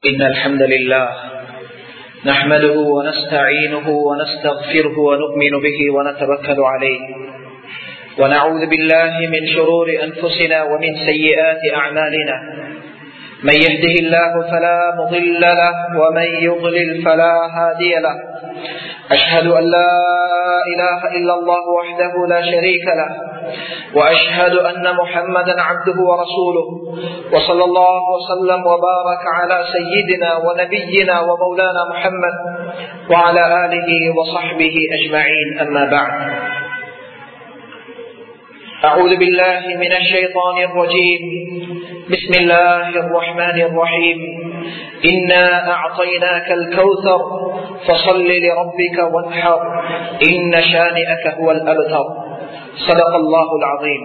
إن الحمد لله نحمده ونستعينه ونستغفره ونؤمن به ونتوكل عليه ونعوذ بالله من شرور أنفسنا ومن سيئات أعمالنا من يهده الله فلا مضل له ومن يضلل فلا هادي له أشهد أن لا إله إلا الله وحده لا شريك له وأشهد أن محمدا عبده ورسوله وصلى الله وسلم وبارك على سيدنا ونبينا ومولانا محمد وعلى آله وصحبه أجمعين أما بعد أعوذ بالله من الشيطان الرجيم بسم الله الرحمن الرحيم إنا أعطيناك الكوثر فصل لربك وانحر إن شانئك هو الأبتر صدق الله العظيم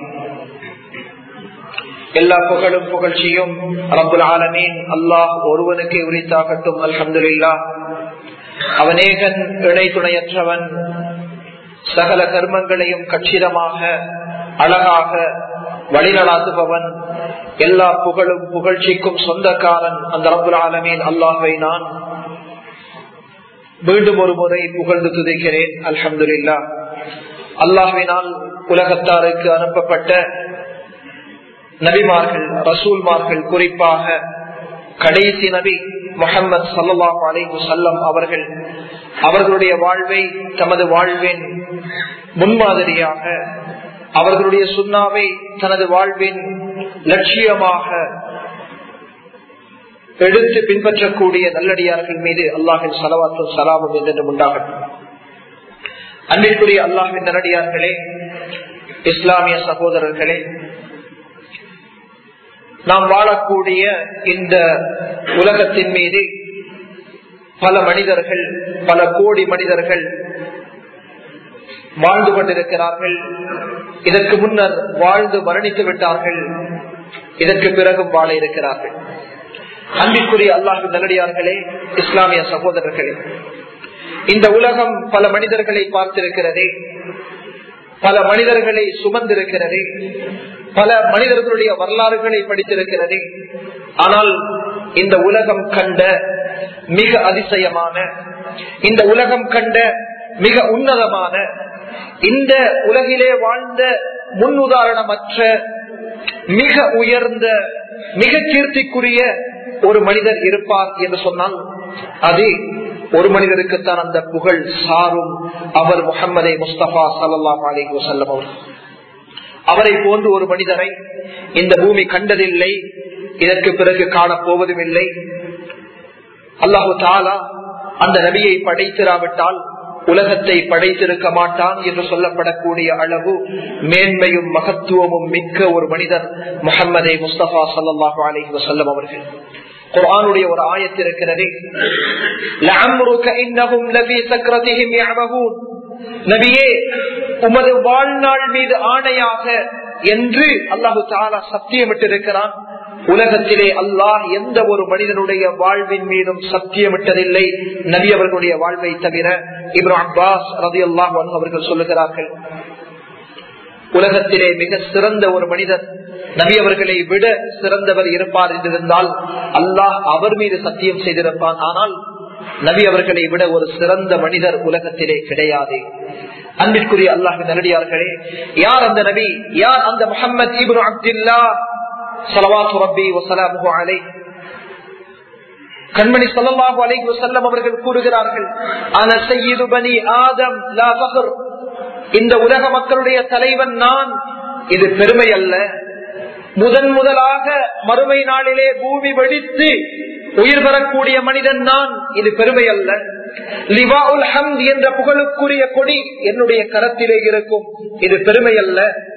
எல்லா புகழும் புகழ்ச்சியும் ரபுல் ஆலமீன் அல்லாஹ் ஒருவனுக்கு உரித்தாகட்டும் அல்ஹம்துல்லா அவனேகன் இணை துணையற்றவன் சகல கர்மங்களையும் கச்சிதமாக அழகாக வழிநடாத்துபவன் எல்லா புகழும் புகழ்ச்சிக்கும் சொந்தக்காரன் அந்த ரபுல் ஆலமீன் அல்லாஹை நான் மீண்டும் ஒரு முறை புகழ்ந்து துதிக்கிறேன் அல்ஹம்துல்லா அல்லாஹினால் உலகத்தாருக்கு அனுப்பப்பட்ட நபிமார்கள் ரசூல்மார்கள் குறிப்பாக கடைசி நபி முகமது சல்லாஹ் அலைஹு சல்லம் அவர்கள் அவர்களுடைய வாழ்வை தமது வாழ்வின் முன்மாதிரியாக அவர்களுடைய சுண்ணாவை தனது வாழ்வின் லட்சியமாக எடுத்து பின்பற்றக்கூடிய நல்லடியார்கள் மீது அல்லாஹின் சலவாத்தும் சலாமும் என்று உண்டாகட்டும் அன்பிற்குரிய அல்லாஹின் நல்லடியார்களே இஸ்லாமிய சகோதரர்களே நாம் வாழக்கூடிய இந்த உலகத்தின் மீது பல மனிதர்கள் பல கோடி மனிதர்கள் வாழ்ந்து கொண்டிருக்கிறார்கள் இதற்கு முன்னர் வாழ்ந்து மரணித்து விட்டார்கள் இதற்கு பிறகும் வாழ இருக்கிறார்கள் அன்பிற்குரிய அல்லாஹு நல்லடியார்களே இஸ்லாமிய சகோதரர்களே இந்த உலகம் பல மனிதர்களை பார்த்திருக்கிறதே பல மனிதர்களை சுமந்திருக்கிறதே பல மனிதர்களுடைய வரலாறுகளை படித்திருக்கிறதே ஆனால் இந்த உலகம் கண்ட மிக அதிசயமான இந்த உலகம் கண்ட மிக உன்னதமான இந்த உலகிலே வாழ்ந்த முன் உதாரணமற்ற மிக உயர்ந்த மிக கீர்த்திக்குரிய ஒரு மனிதர் இருப்பார் என்று சொன்னால் அது ஒரு மனிதருக்குத்தான் அந்த புகழ் சாரும் அவர் முகமதே முஸ்தபா சல்லாஹ் அலி வசல்லம் அவர் அவரை போன்று ஒரு மனிதரை இந்த பூமி கண்டதில்லை இதற்கு பிறகு காணப்போவதும் இல்லை அல்லாஹு தாலா அந்த நபியை படைத்திராவிட்டால் உலகத்தை படைத்திருக்க மாட்டான் என்று சொல்லப்படக்கூடிய அளவு மேன்மையும் மகத்துவமும் மிக்க ஒரு மனிதர் முகமதே முஸ்தபா சல்லாஹு அலி வசல்லம் அவர்கள் குரானுடைய ஒரு ஆயத்து இருக்கிறது நபியே உமது வாழ்நாள் மீது ஆணையாக என்று அல்லாஹு தாலா சத்தியமிட்டிருக்கிறான் உலகத்திலே அல்லாஹ் எந்த ஒரு மனிதனுடைய வாழ்வின் மீதும் சத்தியமிட்டதில்லை நபி அவர்களுடைய வாழ்வை தவிர இப்ரோ அப்பாஸ் ரதி அல்லாஹ் அவர்கள் சொல்லுகிறார்கள் உலகத்திலே மிக சிறந்த ஒரு மனிதர் நபி அவர்களை விட சிறந்தவர் இருப்பார் என்றிருந்தால் அல்லாஹ் அவர் மீது சத்தியம் செய்திருப்பான் ஆனால் நபி அவர்களை விட ஒரு சிறந்த மனிதர் உலகத்திலே கிடையாது அன்பிற்குரிய அல்லாஹ் நல்லடியார்களே யார் அந்த நபி யார் அந்த முகமது இபுன் அப்துல்லா சலவாத்து ரப்பி வசலாமு அலை கண்மணி சல்லாஹு அலைஹி வசல்லம் அவர்கள் கூறுகிறார்கள் அன செய்யுது பனி ஆதம் லா ஃபஹர் இந்த உலக மக்களுடைய தலைவன் நான் இது பெருமை அல்ல முதன் முதலாக மறுமை நாளிலே பூமி வெடித்து உயிர் பெறக்கூடிய மனிதன் நான் இது பெருமை அல்ல லிவாவுல் ஹம்த் என்ற புகழுக்குரிய கொடி என்னுடைய கரத்திலே இருக்கும் இது பெருமை அல்ல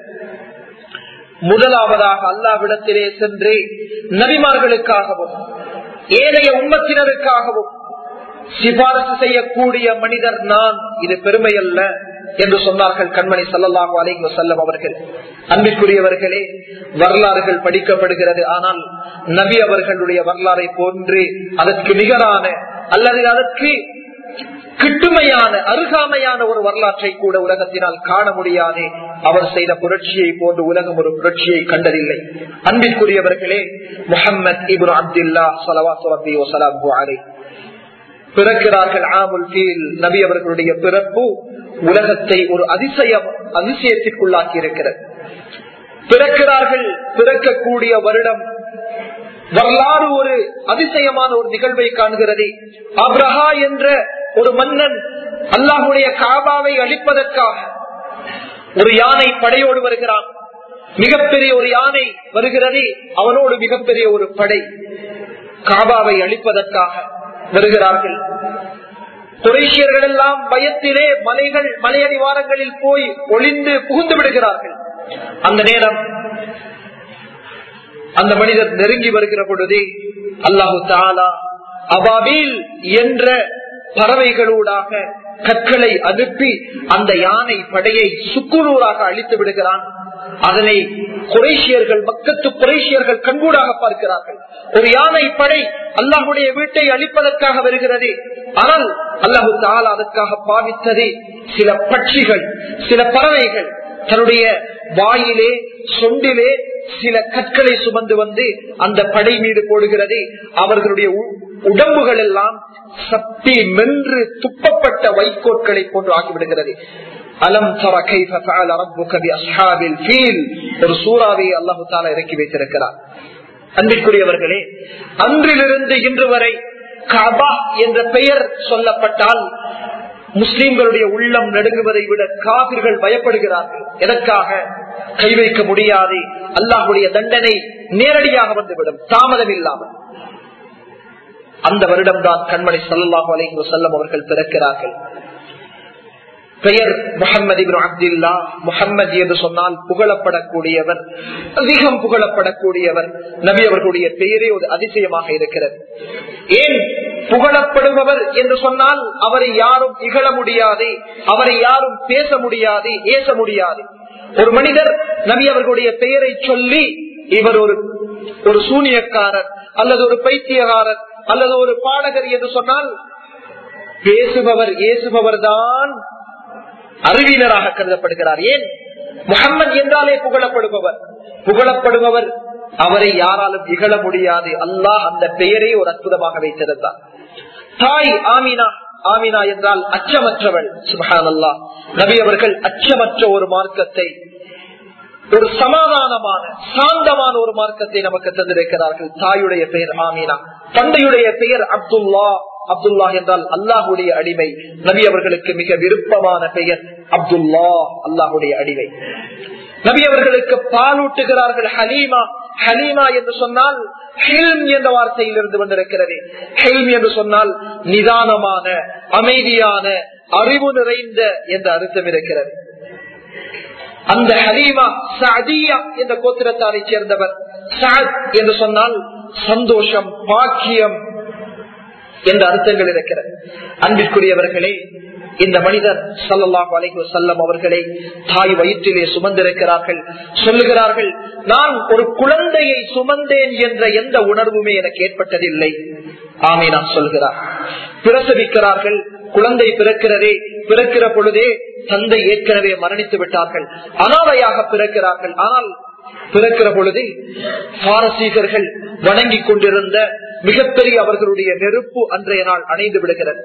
முதலாவதாக அல்லாவிடத்திலே சென்று நபிமார்களுக்காகவும் ஏனைய உம்மத்தினருக்காகவும் சிபாரசு செய்யக்கூடிய மனிதர் நான் இது பெருமை அல்ல என்று சொன்னார்கள் கண்மணி சல்லல்லாஹு அலைஹி வஸல்லம் அவர்கள் அன்பிற்குரியவர்களே வரலாறுகள் படிக்கப்படுகிறது ஆனால் நபி அவர்களுடைய வரலாறை போன்று அதற்கு நிகரான அல்லது அதற்கு கிட்டுமையான அருகாமையான ஒரு வரலாற்றை கூட உலகத்தினால் காண முடியாது அவர் செய்த புரட்சியை போன்று உலகம் ஒரு புரட்சியை கண்டதில்லை அன்பிற்குரியவர்களே முகமது இபுன் அப்துல்லா சலவாத்து ரபி வசலாம் அலை பிறக்கிறார்கள் ஆமுல் ஃபீல் நபி அவர்களுடைய பிறப்பு உலகத்தை ஒரு அதிசயம் அதிசயத்திற்குள்ளாக்கி இருக்கிறது பிறக்கிறார்கள் பிறக்கக்கூடிய வருடம் வரலாறு ஒரு அதிசயமான ஒரு நிகழ்வை காண்கிறது அப்ரஹா என்ற ஒரு மன்னன் அல்லாஹுடைய காபாவை அழிப்பதற்காக ஒரு யானை படையோடு வருகிறான் மிகப்பெரிய ஒரு யானை வருகிறது அவனோடு மிகப்பெரிய ஒரு படை காபாவை அழிப்பதற்காக வருகிறார்கள் குறைசியர்கள் எல்லாம் பயத்திலே மலைகள் மலையடிவாரங்களில் போய் ஒளிந்து புகுந்து விடுகிறார்கள் அந்த நேரம் அந்த மனிதர் நெருங்கி வருகிற பொழுதே அல்லாஹு தாலா அபாபீல் என்ற பறவைகளூடாக கற்களை அனுப்பி அந்த யானை படையை சுக்குநூறாக அழித்து விடுகிறான் அதனை குறைசியர்கள் மக்கத்து குறைசியர்கள் கண்கூடாக பார்க்கிறார்கள் ஒரு யானை படை அல்லாஹுடைய வீட்டை அழிப்பதற்காக வருகிறது ஆனால் அல்லாஹு தாலா அதற்காக பாவித்தது சில பட்சிகள் சில பறவைகள் தன்னுடைய வாயிலே சொண்டிலே சில கற்களை சுமந்து வந்து அந்த படை மீது போடுகிறது அவர்களுடைய உடம்புகள் எல்லாம் சக்தி மென்று துப்பப்பட்ட வைக்கோட்களை போன்று ஆகிவிடுகிறது அலம் தர கைஃப ஃபஅல ரப்புக பி அஸ்ஹாபில் ஃபீல் ஒரு சூறாவை அல்லாஹ் தஆலா இறக்கி வைத்திருக்கிறார் அன்பிற்குரியவர்களே அன்றிலிருந்து இன்று வரை கபா என்ற பெயர் சொல்லப்பட்டால் முஸ்லிம்களுடைய உள்ளம் நடுங்குவதை விட காவிர்கள் பயப்படுகிறார்கள் எதற்காக கை வைக்க முடியாது அல்லாஹுடைய தண்டனை நேரடியாக வந்துவிடும் தாமதம் இல்லாமல் அந்த வருடம்தான் கண்மணி சல்லாஹு அலைஹி வசல்லம் அவர்கள் பிறக்கிறார்கள் பெயர் முகமது அப்துல்லா முகம்மது என்று சொன்னால் புகழப்படக்கூடியவர் அதிகம் புகழப்படக்கூடியவர் நபி அவர்களுடைய பெயரே ஒரு அதிசயமாக இருக்கிறது ஏன் புகழப்படுபவர் என்று சொன்னால் அவரை யாரும் இகழ முடியாது அவரை யாரும் பேச முடியாது ஏச முடியாது ஒரு மனிதர் நபி அவர்களுடைய பெயரை சொல்லி இவர் ஒரு ஒரு சூனியக்காரர் அல்லது ஒரு பைத்தியகாரர் அல்லது ஒரு பாடகர் என்று சொன்னால் பேசுபவர் ஏசுபவர் தான் அறிவியலராக கருதப்படுகிறார் ஏன் முகம்மது என்றாலே புகழப்படுபவர் புகழப்படுபவர் அவரை யாராலும் இகழ முடியாது அல்லாஹ் அந்த பெயரை ஒரு அற்புதமாக வைத்திருந்தார் தாய் ஆமினா ஆமினா என்றால் அச்சமற்றவள் சுபஹான் அல்லா நபி அவர்கள் அச்சமற்ற ஒரு மார்க்கத்தை ஒரு சமாதானமான சாந்தமான ஒரு மார்க்கத்தை நமக்கு தந்திருக்கிறார்கள் தாயுடைய பெயர் ஆமீனா தந்தையுடைய பெயர் அப்துல்லா அப்துல்லா என்றால் அல்லாஹுடைய அடிமை நபி அவர்களுக்கு மிக விருப்பமான பெயர் அப்துல்லா அல்லாஹுடைய அடிமை நபி அவர்களுக்கு பாலூட்டுகிறார்கள் ஹலீமா ஹலீமா என்று சொன்னால் ஹில்ம் என்ற வார்த்தையில் இருந்து வந்திருக்கிறது ஹில்ம் என்று சொன்னால் நிதானமான அமைதியான அறிவு நிறைந்த என்ற அர்த்தம் இருக்கிறது அந்த ஹலீமா சதியா என்ற கோத்திரத்தாரை சேர்ந்தவர் சாத் என்று சொன்னால் சந்தோஷம் பாக்கியம் என்ற அர்த்தங்கள் இருக்கிறது அன்பிற்குரியவர்களே இந்த மனிதர் சல்லாஹ் அலைஹி வசல்லம் அவர்களை தாய் வயிற்றிலே சுமந்திருக்கிறார்கள் சொல்லுகிறார்கள் நான் ஒரு குழந்தையை சுமந்தேன் என்ற எந்த உணர்வுமே எனக்கு ஏற்பட்டதில்லை ஆமே நான் சொல்கிறார் பிரசவிக்கிறார்கள் குழந்தை பிறக்கிறதே பிறக்கிற பொழுதே தந்தை ஏற்கனவே மரணித்து விட்டார்கள் அனாதையாக பிறக்கிறார்கள் ஆனால் பிறக்கிற பொழுது பாரசீகர்கள் வணங்கி கொண்டிருந்த மிகப்பெரிய அவர்களுடைய நெருப்பு அன்றைய நாள் அணைந்து விடுகிறது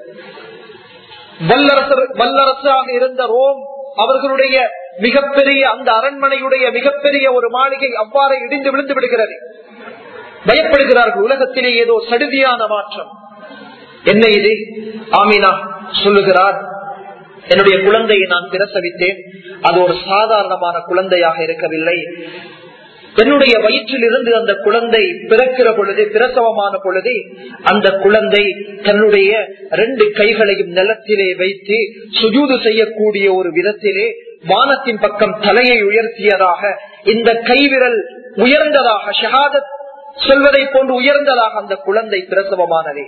வல்லரசர் வல்லரசாக இருந்த ரோம் அவர்களுடைய மிகப்பெரிய அந்த அரண்மனையுடைய மிகப்பெரிய ஒரு மாளிகை அவ்வாறு இடிந்து விழுந்து விடுகிறது பயப்படுகிறார்கள் உலகத்திலே ஏதோ சடுதியான மாற்றம் என்ன இது ஆமினா சொல்லுகிறார் என்னுடைய குழந்தையை நான் பிரசவித்தேன் அது ஒரு சாதாரணமான குழந்தையாக இருக்கவில்லை என்னுடைய வயிற்றில் இருந்து அந்த குழந்தை பிறக்கிற பொழுது பிரசவமான பொழுது அந்த குழந்தை தன்னுடைய ரெண்டு கைகளையும் நிலத்திலே வைத்து சுஜூது செய்யக்கூடிய ஒரு விதத்திலே வானத்தின் பக்கம் தலையை உயர்த்தியதாக இந்த கைவிரல் உயர்ந்ததாக ஷஹாதத் சொல்வதை போன்று உயர்ந்ததாக அந்த குழந்தை பிரசவமானதே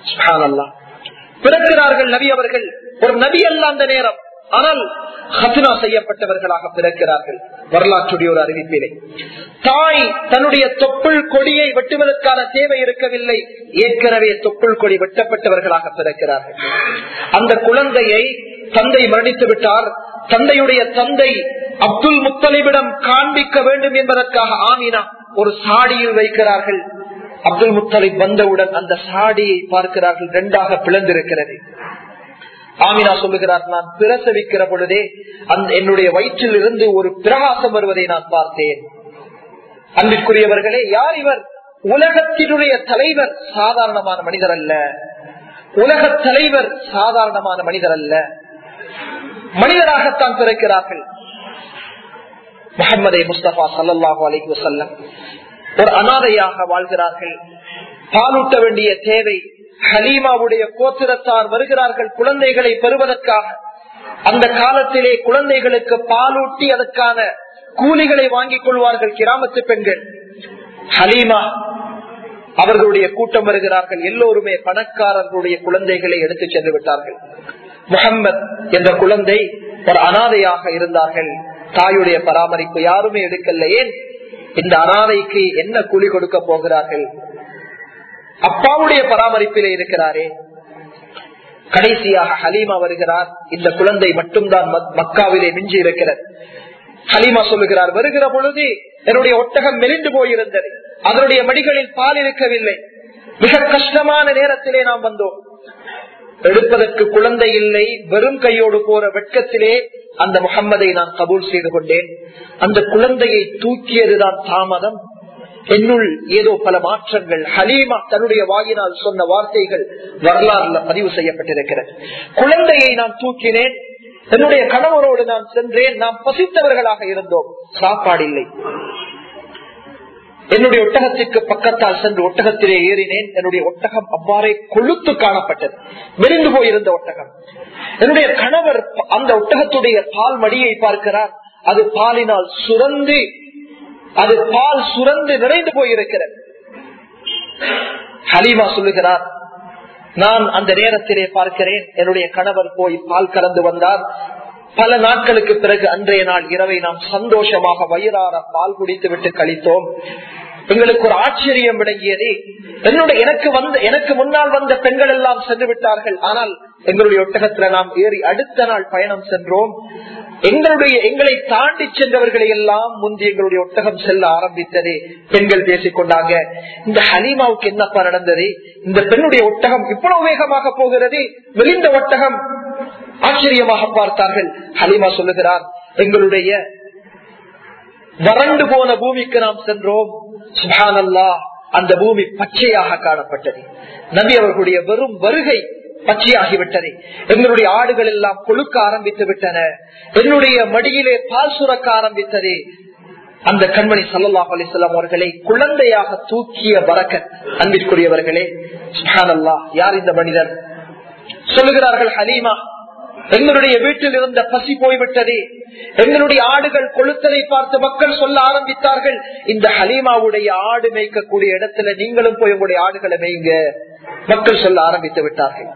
பிறக்கிறார்கள் நபி அவர்கள் ஒரு நபி அல்ல அந்த நேரம் ஆனால் ஹத்னா செய்யப்பட்டவர்களாக பிறக்கிறார்கள் வரலாற்றுடைய ஒரு அறிவிப்பிலே தாய் தன்னுடைய தொப்புள் கொடியை வெட்டுவதற்கான தேவை இருக்கவில்லை ஏற்கனவே தொப்புள் கொடி வெட்டப்பட்டவர்களாக பிறக்கிறார்கள் அந்த குழந்தையை தந்தை மரணித்து விட்டார் தந்தையுடைய தந்தை அப்துல் முத்தலிபிடம் காண்பிக்க வேண்டும் என்பதற்காக ஆமினா ஒரு சாடியில் வைக்கிறார்கள் அப்துல் முத்தலிப் வந்தவுடன் அந்த சாடியை பார்க்கிறார்கள் ரெண்டாக பிளந்திருக்கிறது ஆமினா சொல்லுகிறார் நான் பிரசவிக்கிற பொழுதே அந்த என்னுடைய வயிற்றில் இருந்து ஒரு பிரகாசம் வருவதை நான் பார்த்தேன் அன்பிற்குரியவர்களே யார் இவர் உலகத்தினுடைய தலைவர் சாதாரணமான மனிதர் அல்ல உலக தலைவர் சாதாரணமான மனிதர் அல்ல மனிதராகத்தான் பிறக்கிறார்கள் முகமது முஸ்தபா சல்லாஹூ அலைஹி வசல்லம் ஒரு அனாதையாக வாழ்கிறார்கள் பாலூட்ட வேண்டிய தேவை ஹலீமாவுடைய கோத்திரத்தார் வருகிறார்கள் குழந்தைகளை பெறுவதற்காக அந்த காலத்திலே குழந்தைகளுக்கு பாலூட்டி அதற்கான கூலிகளை வாங்கிக் கொள்வார்கள் கிராமத்து பெண்கள் ஹலீமா அவர்களுடைய கூட்டம் வருகிறார்கள் எல்லோருமே பணக்காரர்களுடைய குழந்தைகளை எடுத்துச் சென்று விட்டார்கள் முகம்மது என்ற குழந்தை ஒரு அனாதையாக இருந்தார்கள் தாயுடைய பராமரிப்பு யாருமே எடுக்கல ஏன் இந்த அனாதைக்கு என்ன கூலி கொடுக்க போகிறார்கள் அப்பாவுடைய பராமரிப்பிலே இருக்கிறாரே கடைசியாக ஹலீமா வருகிறார் இந்த குழந்தை மட்டும்தான் மக்காவிலே மிஞ்சி இருக்கிறது ஹலீமா சொல்லுகிறார் வருகிற பொழுது என்னுடைய ஒட்டகம் மெலிந்து போயிருந்தது அதனுடைய மடிகளில் பால் இருக்கவில்லை மிக கஷ்டமான நேரத்திலே நாம் வந்தோம் எடுப்பதற்கு குழந்தை இல்லை வெறும் கையோடு போற வெட்கத்திலே அந்த முகம்மதை நான் கபூல் செய்து கொண்டேன் அந்த குழந்தையை தூக்கியதுதான் தாமதம் என்னுள் ஏதோ பல மாற்றங்கள் ஹலீமா தன்னுடைய வாயினால் சொன்ன வார்த்தைகள் வரலாறுல பதிவு செய்யப்பட்டிருக்கிறது குழந்தையை நான் தூக்கினேன் என்னுடைய கணவரோடு நான் சென்றேன் நாம் பசித்தவர்களாக இருந்தோம் சாப்பாடு இல்லை என்னுடைய ஒட்டகத்திற்கு பக்கத்தால் சென்று ஒட்டகத்திலே ஏறினேன் என்னுடைய ஒட்டகம் அவ்வாறே கொழுத்து காணப்பட்டது மெரிந்து போயிருந்த ஒட்டகம் என்னுடைய கணவர் அந்த ஒட்டகத்துடைய பால் மடியை பார்க்கிறார் அது பாலினால் சுரந்து அது பால் சுரந்து நிறைந்து போயிருக்கிறது ஹலீமா சொல்லுகிறார் நான் அந்த நேரத்திலே பார்க்கிறேன் என்னுடைய கணவர் போய் பால் கலந்து வந்தார் பல நாட்களுக்கு பிறகு அன்றைய நாள் இரவை நாம் சந்தோஷமாக வயிறார பால் குடித்து விட்டு கழித்தோம் எங்களுக்கு ஒரு ஆச்சரியம் விளங்கியது என்னுடைய எனக்கு வந்த எனக்கு முன்னால் வந்த பெண்கள் எல்லாம் சென்று விட்டார்கள் ஆனால் எங்களுடைய ஒட்டகத்துல நாம் ஏறி அடுத்த நாள் பயணம் சென்றோம் எங்களுடைய எங்களை தாண்டி சென்றவர்களை எல்லாம் முந்தி எங்களுடைய ஒட்டகம் செல்ல ஆரம்பித்தது பெண்கள் பேசிக் கொண்டாங்க இந்த ஹலீமாவுக்கு என்னப்பா நடந்தது இந்த பெண்ணுடைய ஒட்டகம் இவ்வளவு வேகமாக போகிறது வெளிந்த ஒட்டகம் ஆச்சரியமாக பார்த்தார்கள் ஹலீமா சொல்லுகிறார் எங்களுடைய வறண்டு போன பூமிக்கு நாம் சென்றோம் சுபானல்லா அந்த பூமி பச்சையாக காணப்பட்டது நபி அவர்களுடைய வெறும் வருகை பச்சையாகிவிட்டது எங்களுடைய ஆடுகள் எல்லாம் கொழுக்க ஆரம்பித்து விட்டன என்னுடைய மடியிலே பால் சுரக்க ஆரம்பித்தது அந்த கண்மணி சல்லாஹ் அலிசல்லாம் அவர்களை குழந்தையாக தூக்கிய வரக்கன் அன்பிற்குரியவர்களே சுஹானல்லா யார் இந்த மனிதர் சொல்லுகிறார்கள் ஹலீமா எங்களுடைய வீட்டில் இருந்த பசி போய்விட்டது எங்களுடைய ஆடுகள் கொளுத்தலை பார்த்து மக்கள் சொல்ல ஆரம்பித்தார்கள் இந்த ஹலீமாவுடைய ஆடு மேய்க்கக்கூடிய இடத்துல நீங்களும் போய் உங்களுடைய ஆடுகளை மேய்ங்க மக்கள் சொல்ல ஆரம்பித்து விட்டார்கள்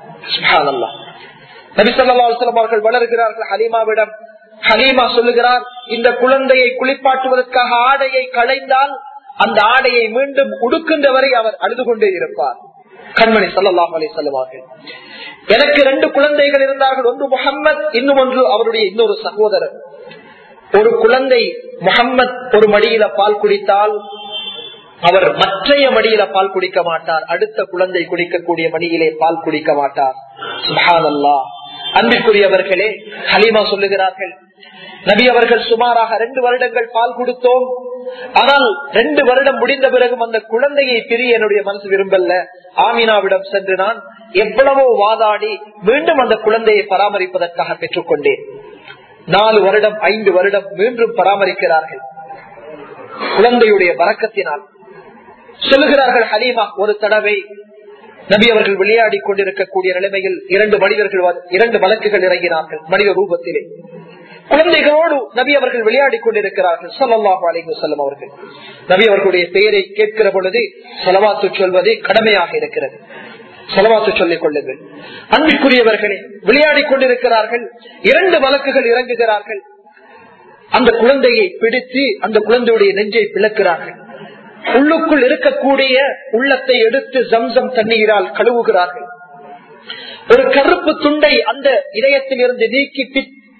அவர்கள் வளர்கிறார்கள் ஹலீமாவிடம் ஹலீமா சொல்லுகிறார் இந்த குழந்தையை குளிப்பாட்டுவதற்காக ஆடையை களைந்தால் அந்த ஆடையை மீண்டும் உடுக்கின்றவரை அவர் அழுது கொண்டே இருப்பார் கண்மணி சல்லாஹ் அலி சொல்லுவார்கள் எனக்கு ரெண்டு குழந்தைகள் இருந்தார்கள் ஒன்று முகம்மது இன்னும் ஒன்று அவருடைய இன்னொரு சகோதரர் ஒரு குழந்தை முகம்மது ஒரு மடியில பால் குடித்தால் அவர் மற்றைய மடியில பால் குடிக்க மாட்டார் அடுத்த குழந்தை குடிக்கக்கூடிய மடியிலே பால் குடிக்க மாட்டார் சுபானல்லா அன்பிற்குரியவர்களே ஹலீமா சொல்லுகிறார்கள் நபி அவர்கள் சுமாராக ரெண்டு வருடங்கள் பால் கொடுத்தோம் ஆனால் ரெண்டு வருடம் முடிந்த பிறகும் அந்த குழந்தையை பிரிய என்னுடைய மனசு விரும்பல ஆமினாவிடம் சென்று நான் எவ்வளவோ வாதாடி மீண்டும் அந்த குழந்தையை பராமரிப்பதற்காக பெற்றுக்கொண்டேன் நாலு வருடம் ஐந்து வருடம் மீண்டும் பராமரிக்கிறார்கள் குழந்தையுடைய வரக்கத்தினால் சொல்லுகிறார்கள் ஹலீமா ஒரு தடவை நபி அவர்கள் விளையாடி கொண்டிருக்கக்கூடிய நிலைமையில் இரண்டு மனிதர்கள் இரண்டு வழக்குகள் இறங்கினார்கள் மனித ரூபத்திலே குழந்தைகளோடு நபி அவர்கள் விளையாடி கொண்டிருக்கிறார்கள் சல்லாஹு அலிஹு செல்லம் அவர்கள் நபி அவர்களுடைய பெயரை கேட்கிற பொழுது செலவாத்து சொல்வது கடமையாக இருக்கிறது செலவாத்து சொல்லிக் கொள்ளுங்கள் அன்பிற்குரியவர்களே விளையாடி கொண்டிருக்கிறார்கள் இரண்டு வழக்குகள் இறங்குகிறார்கள் அந்த குழந்தையை பிடித்து அந்த குழந்தையுடைய நெஞ்சை பிளக்கிறார்கள் உள்ளுக்குள் இருக்கக்கூடிய உள்ளத்தை எடுத்து ஜம்சம் தண்ணீரால் கழுவுகிறார்கள் ஒரு கருப்பு துண்டை அந்த இதயத்தில் இருந்து நீக்கி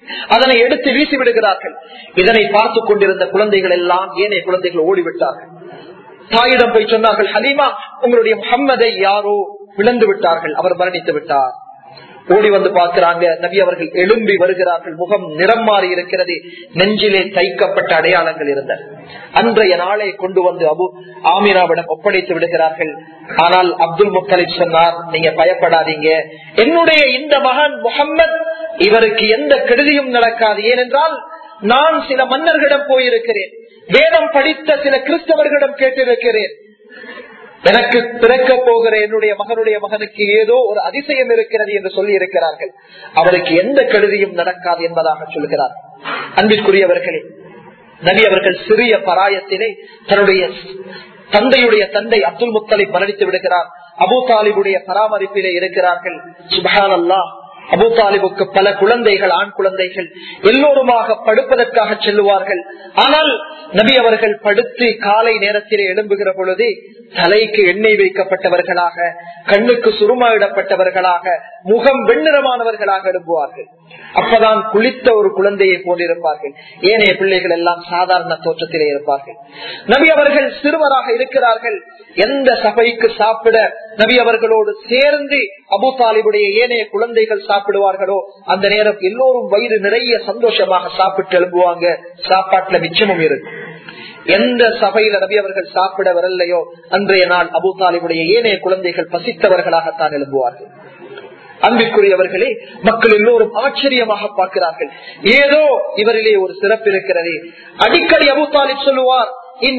அதனை எடுத்து வீசி விடுகிறார்கள் இதனை பார்த்துக் கொண்டிருந்த குழந்தைகள் எல்லாம் ஏனைய குழந்தைகள் ஓடிவிட்டார்கள் தாயிடம் போய் சொன்னார்கள் ஹலீமா உங்களுடைய முகம்மதை யாரோ விழுந்து விட்டார்கள் அவர் மரணித்து விட்டார் ஓடி வந்து பார்க்கிறாங்க நபி அவர்கள் எழும்பி வருகிறார்கள் முகம் நிறம் மாறி இருக்கிறது நெஞ்சிலே தைக்கப்பட்ட அடையாளங்கள் இருந்தன அன்றைய நாளை கொண்டு வந்து அபு ஆமிராவிடம் ஒப்படைத்து விடுகிறார்கள் ஆனால் அப்துல் முத்தலிப் சொன்னார் நீங்க பயப்படாதீங்க என்னுடைய இந்த மகன் முகம்மது இவருக்கு எந்த கெடுதியும் நடக்காது ஏனென்றால் நான் சில மன்னர்களிடம் போயிருக்கிறேன் வேதம் படித்த சில கிறிஸ்தவர்களிடம் கேட்டிருக்கிறேன் எனக்கு பிறக்க போகிற என்னுடைய மகனுடைய மகனுக்கு ஏதோ ஒரு அதிசயம் இருக்கிறது என்று சொல்லி இருக்கிறார்கள் அவருக்கு எந்த கெடுதியும் நடக்காது என்பதாக சொல்கிறார் அன்பிற்குரியவர்களே நபி அவர்கள் சிறிய பராயத்திலே தன்னுடைய தந்தையுடைய தந்தை அப்துல் முத்தலை மரணித்து விடுகிறார் அபு தாலிபுடைய பராமரிப்பிலே இருக்கிறார்கள் சுபஹான் அல்லா அபு தாலிபுக்கு பல குழந்தைகள் ஆண் குழந்தைகள் எல்லோருமாக படுப்பதற்காக செல்லுவார்கள் ஆனால் நபி அவர்கள் படுத்து காலை நேரத்திலே எழும்புகிற பொழுது தலைக்கு எண்ணெய் வைக்கப்பட்டவர்களாக கண்ணுக்கு சுருமாயிடப்பட்டவர்களாக முகம் வெண்ணிறமானவர்களாக எழும்புவார்கள் அப்பதான் குளித்த ஒரு குழந்தையை போன்றிருப்பார்கள் ஏனைய பிள்ளைகள் எல்லாம் சாதாரண தோற்றத்திலே இருப்பார்கள் நபி அவர்கள் சிறுவராக இருக்கிறார்கள் எந்த சபைக்கு சாப்பிட நபி அவர்களோடு சேர்ந்து அபு தாலிபுடைய ஏனைய குழந்தைகள் சாப்பிடுவார்களோ அந்த நேரம் எல்லோரும் வயிறு நிறைய சந்தோஷமாக சாப்பிட்டு எழும்புவாங்க சாப்பாட்டுல மிச்சமும் இருக்கும் எந்த சபையில நபி அவர்கள் சாப்பிட வரலையோ அன்றைய நாள் அபு தாலிபுடைய ஏனைய குழந்தைகள் பசித்தவர்களாகத்தான் எழும்புவார்கள் அன்பிற்குரியவர்களே மக்கள் எல்லோரும் ஆச்சரியமாக பார்க்கிறார்கள் ஏதோ இவரிலே ஒரு சிறப்பு இருக்கிறது அடிக்கடி அபு தாலிப் சொல்லுவார்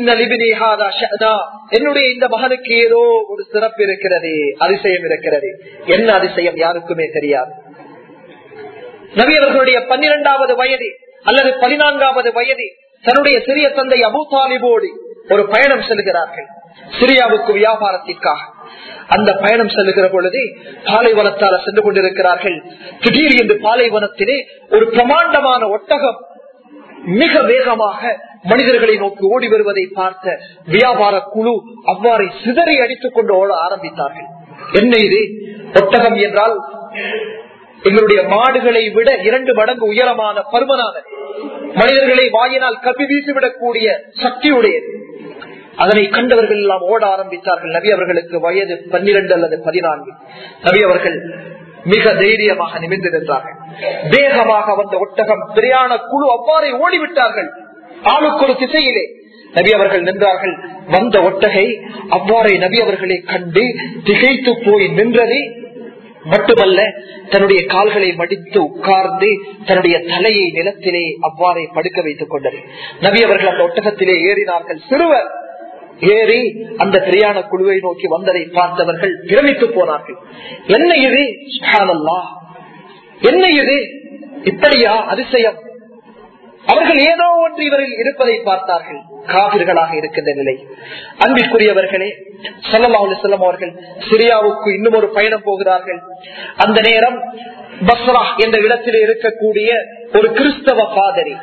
என்னுடைய இந்த மகனுக்கு ஏதோ ஒரு சிறப்பு இருக்கிறது அதிசயம் இருக்கிறது என்ன அதிசயம் யாருக்குமே தெரியாது நபி அவர்களுடைய பன்னிரெண்டாவது வயது அல்லது பதினான்காவது வயது தன்னுடைய சிறிய தந்தை அபு தாலிபோடு ஒரு பயணம் செல்கிறார்கள் சிரியாவுக்கு வியாபாரத்திற்காக அந்த பயணம் செல்லுகிற பொழுது பாலைவனத்தால சென்று கொண்டிருக்கிறார்கள் திடீர் என்று பாலைவனத்திலே ஒரு பிரமாண்டமான ஒட்டகம் மிக வேகமாக மனிதர்களை நோக்கி ஓடி வருவதை பார்த்த வியாபார குழு அவ்வாறு சிதறி அடித்துக் கொண்டு ஓட ஆரம்பித்தார்கள் என்ன இது ஒட்டகம் என்றால் எங்களுடைய மாடுகளை விட இரண்டு மடங்கு உயரமான பருமனான மனிதர்களை வாயினால் கப்பி வீசிவிடக்கூடிய சக்தியுடையது அதனை கண்டவர்கள் எல்லாம் ஓட ஆரம்பித்தார்கள் நபி அவர்களுக்கு வயது பன்னிரண்டு அல்லது பதினான்கு நபி அவர்கள் மிக தைரியமாக நிமிர்ந்து நின்றார்கள் வேகமாக வந்த ஒட்டகம் பிரியாண குழு அவ்வாறே ஓடிவிட்டார்கள் ஆளுக்கு ஒரு திசையிலே நபி அவர்கள் நின்றார்கள் வந்த ஒட்டகை அவ்வாறே நபி அவர்களை கண்டு திகைத்து போய் நின்றதே மட்டுமல்ல தன்னுடைய கால்களை மடித்து உட்கார்ந்து தன்னுடைய தலையை நிலத்திலே அவ்வாறே படுக்க வைத்துக் கொண்டது நபி அவர்கள் அந்த ஒட்டகத்திலே ஏறினார்கள் சிறுவர் ஏறி அந்த பிரியாண குழுவை நோக்கி வந்ததை பார்த்தவர்கள் பிரமித்து போனார்கள் என்ன இது சுப்ஹானல்லாஹ். என்ன இது இப்படியா அதிசயம் அவர்கள் ஏதோ ஒன்று இவரில் இருப்பதை பார்த்தார்கள் காவிர்களாக இருக்கின்ற நிலை அன்பிற்குரியவர்களே சல்லல்லாஹு அலைஹி வஸல்லம் அவர்கள் சிரியாவுக்கு இன்னும் ஒரு பயணம் போகிறார்கள் அந்த நேரம் பஸ்ரா என்ற இடத்தில் இருக்கக்கூடிய ஒரு கிறிஸ்தவ பாதரி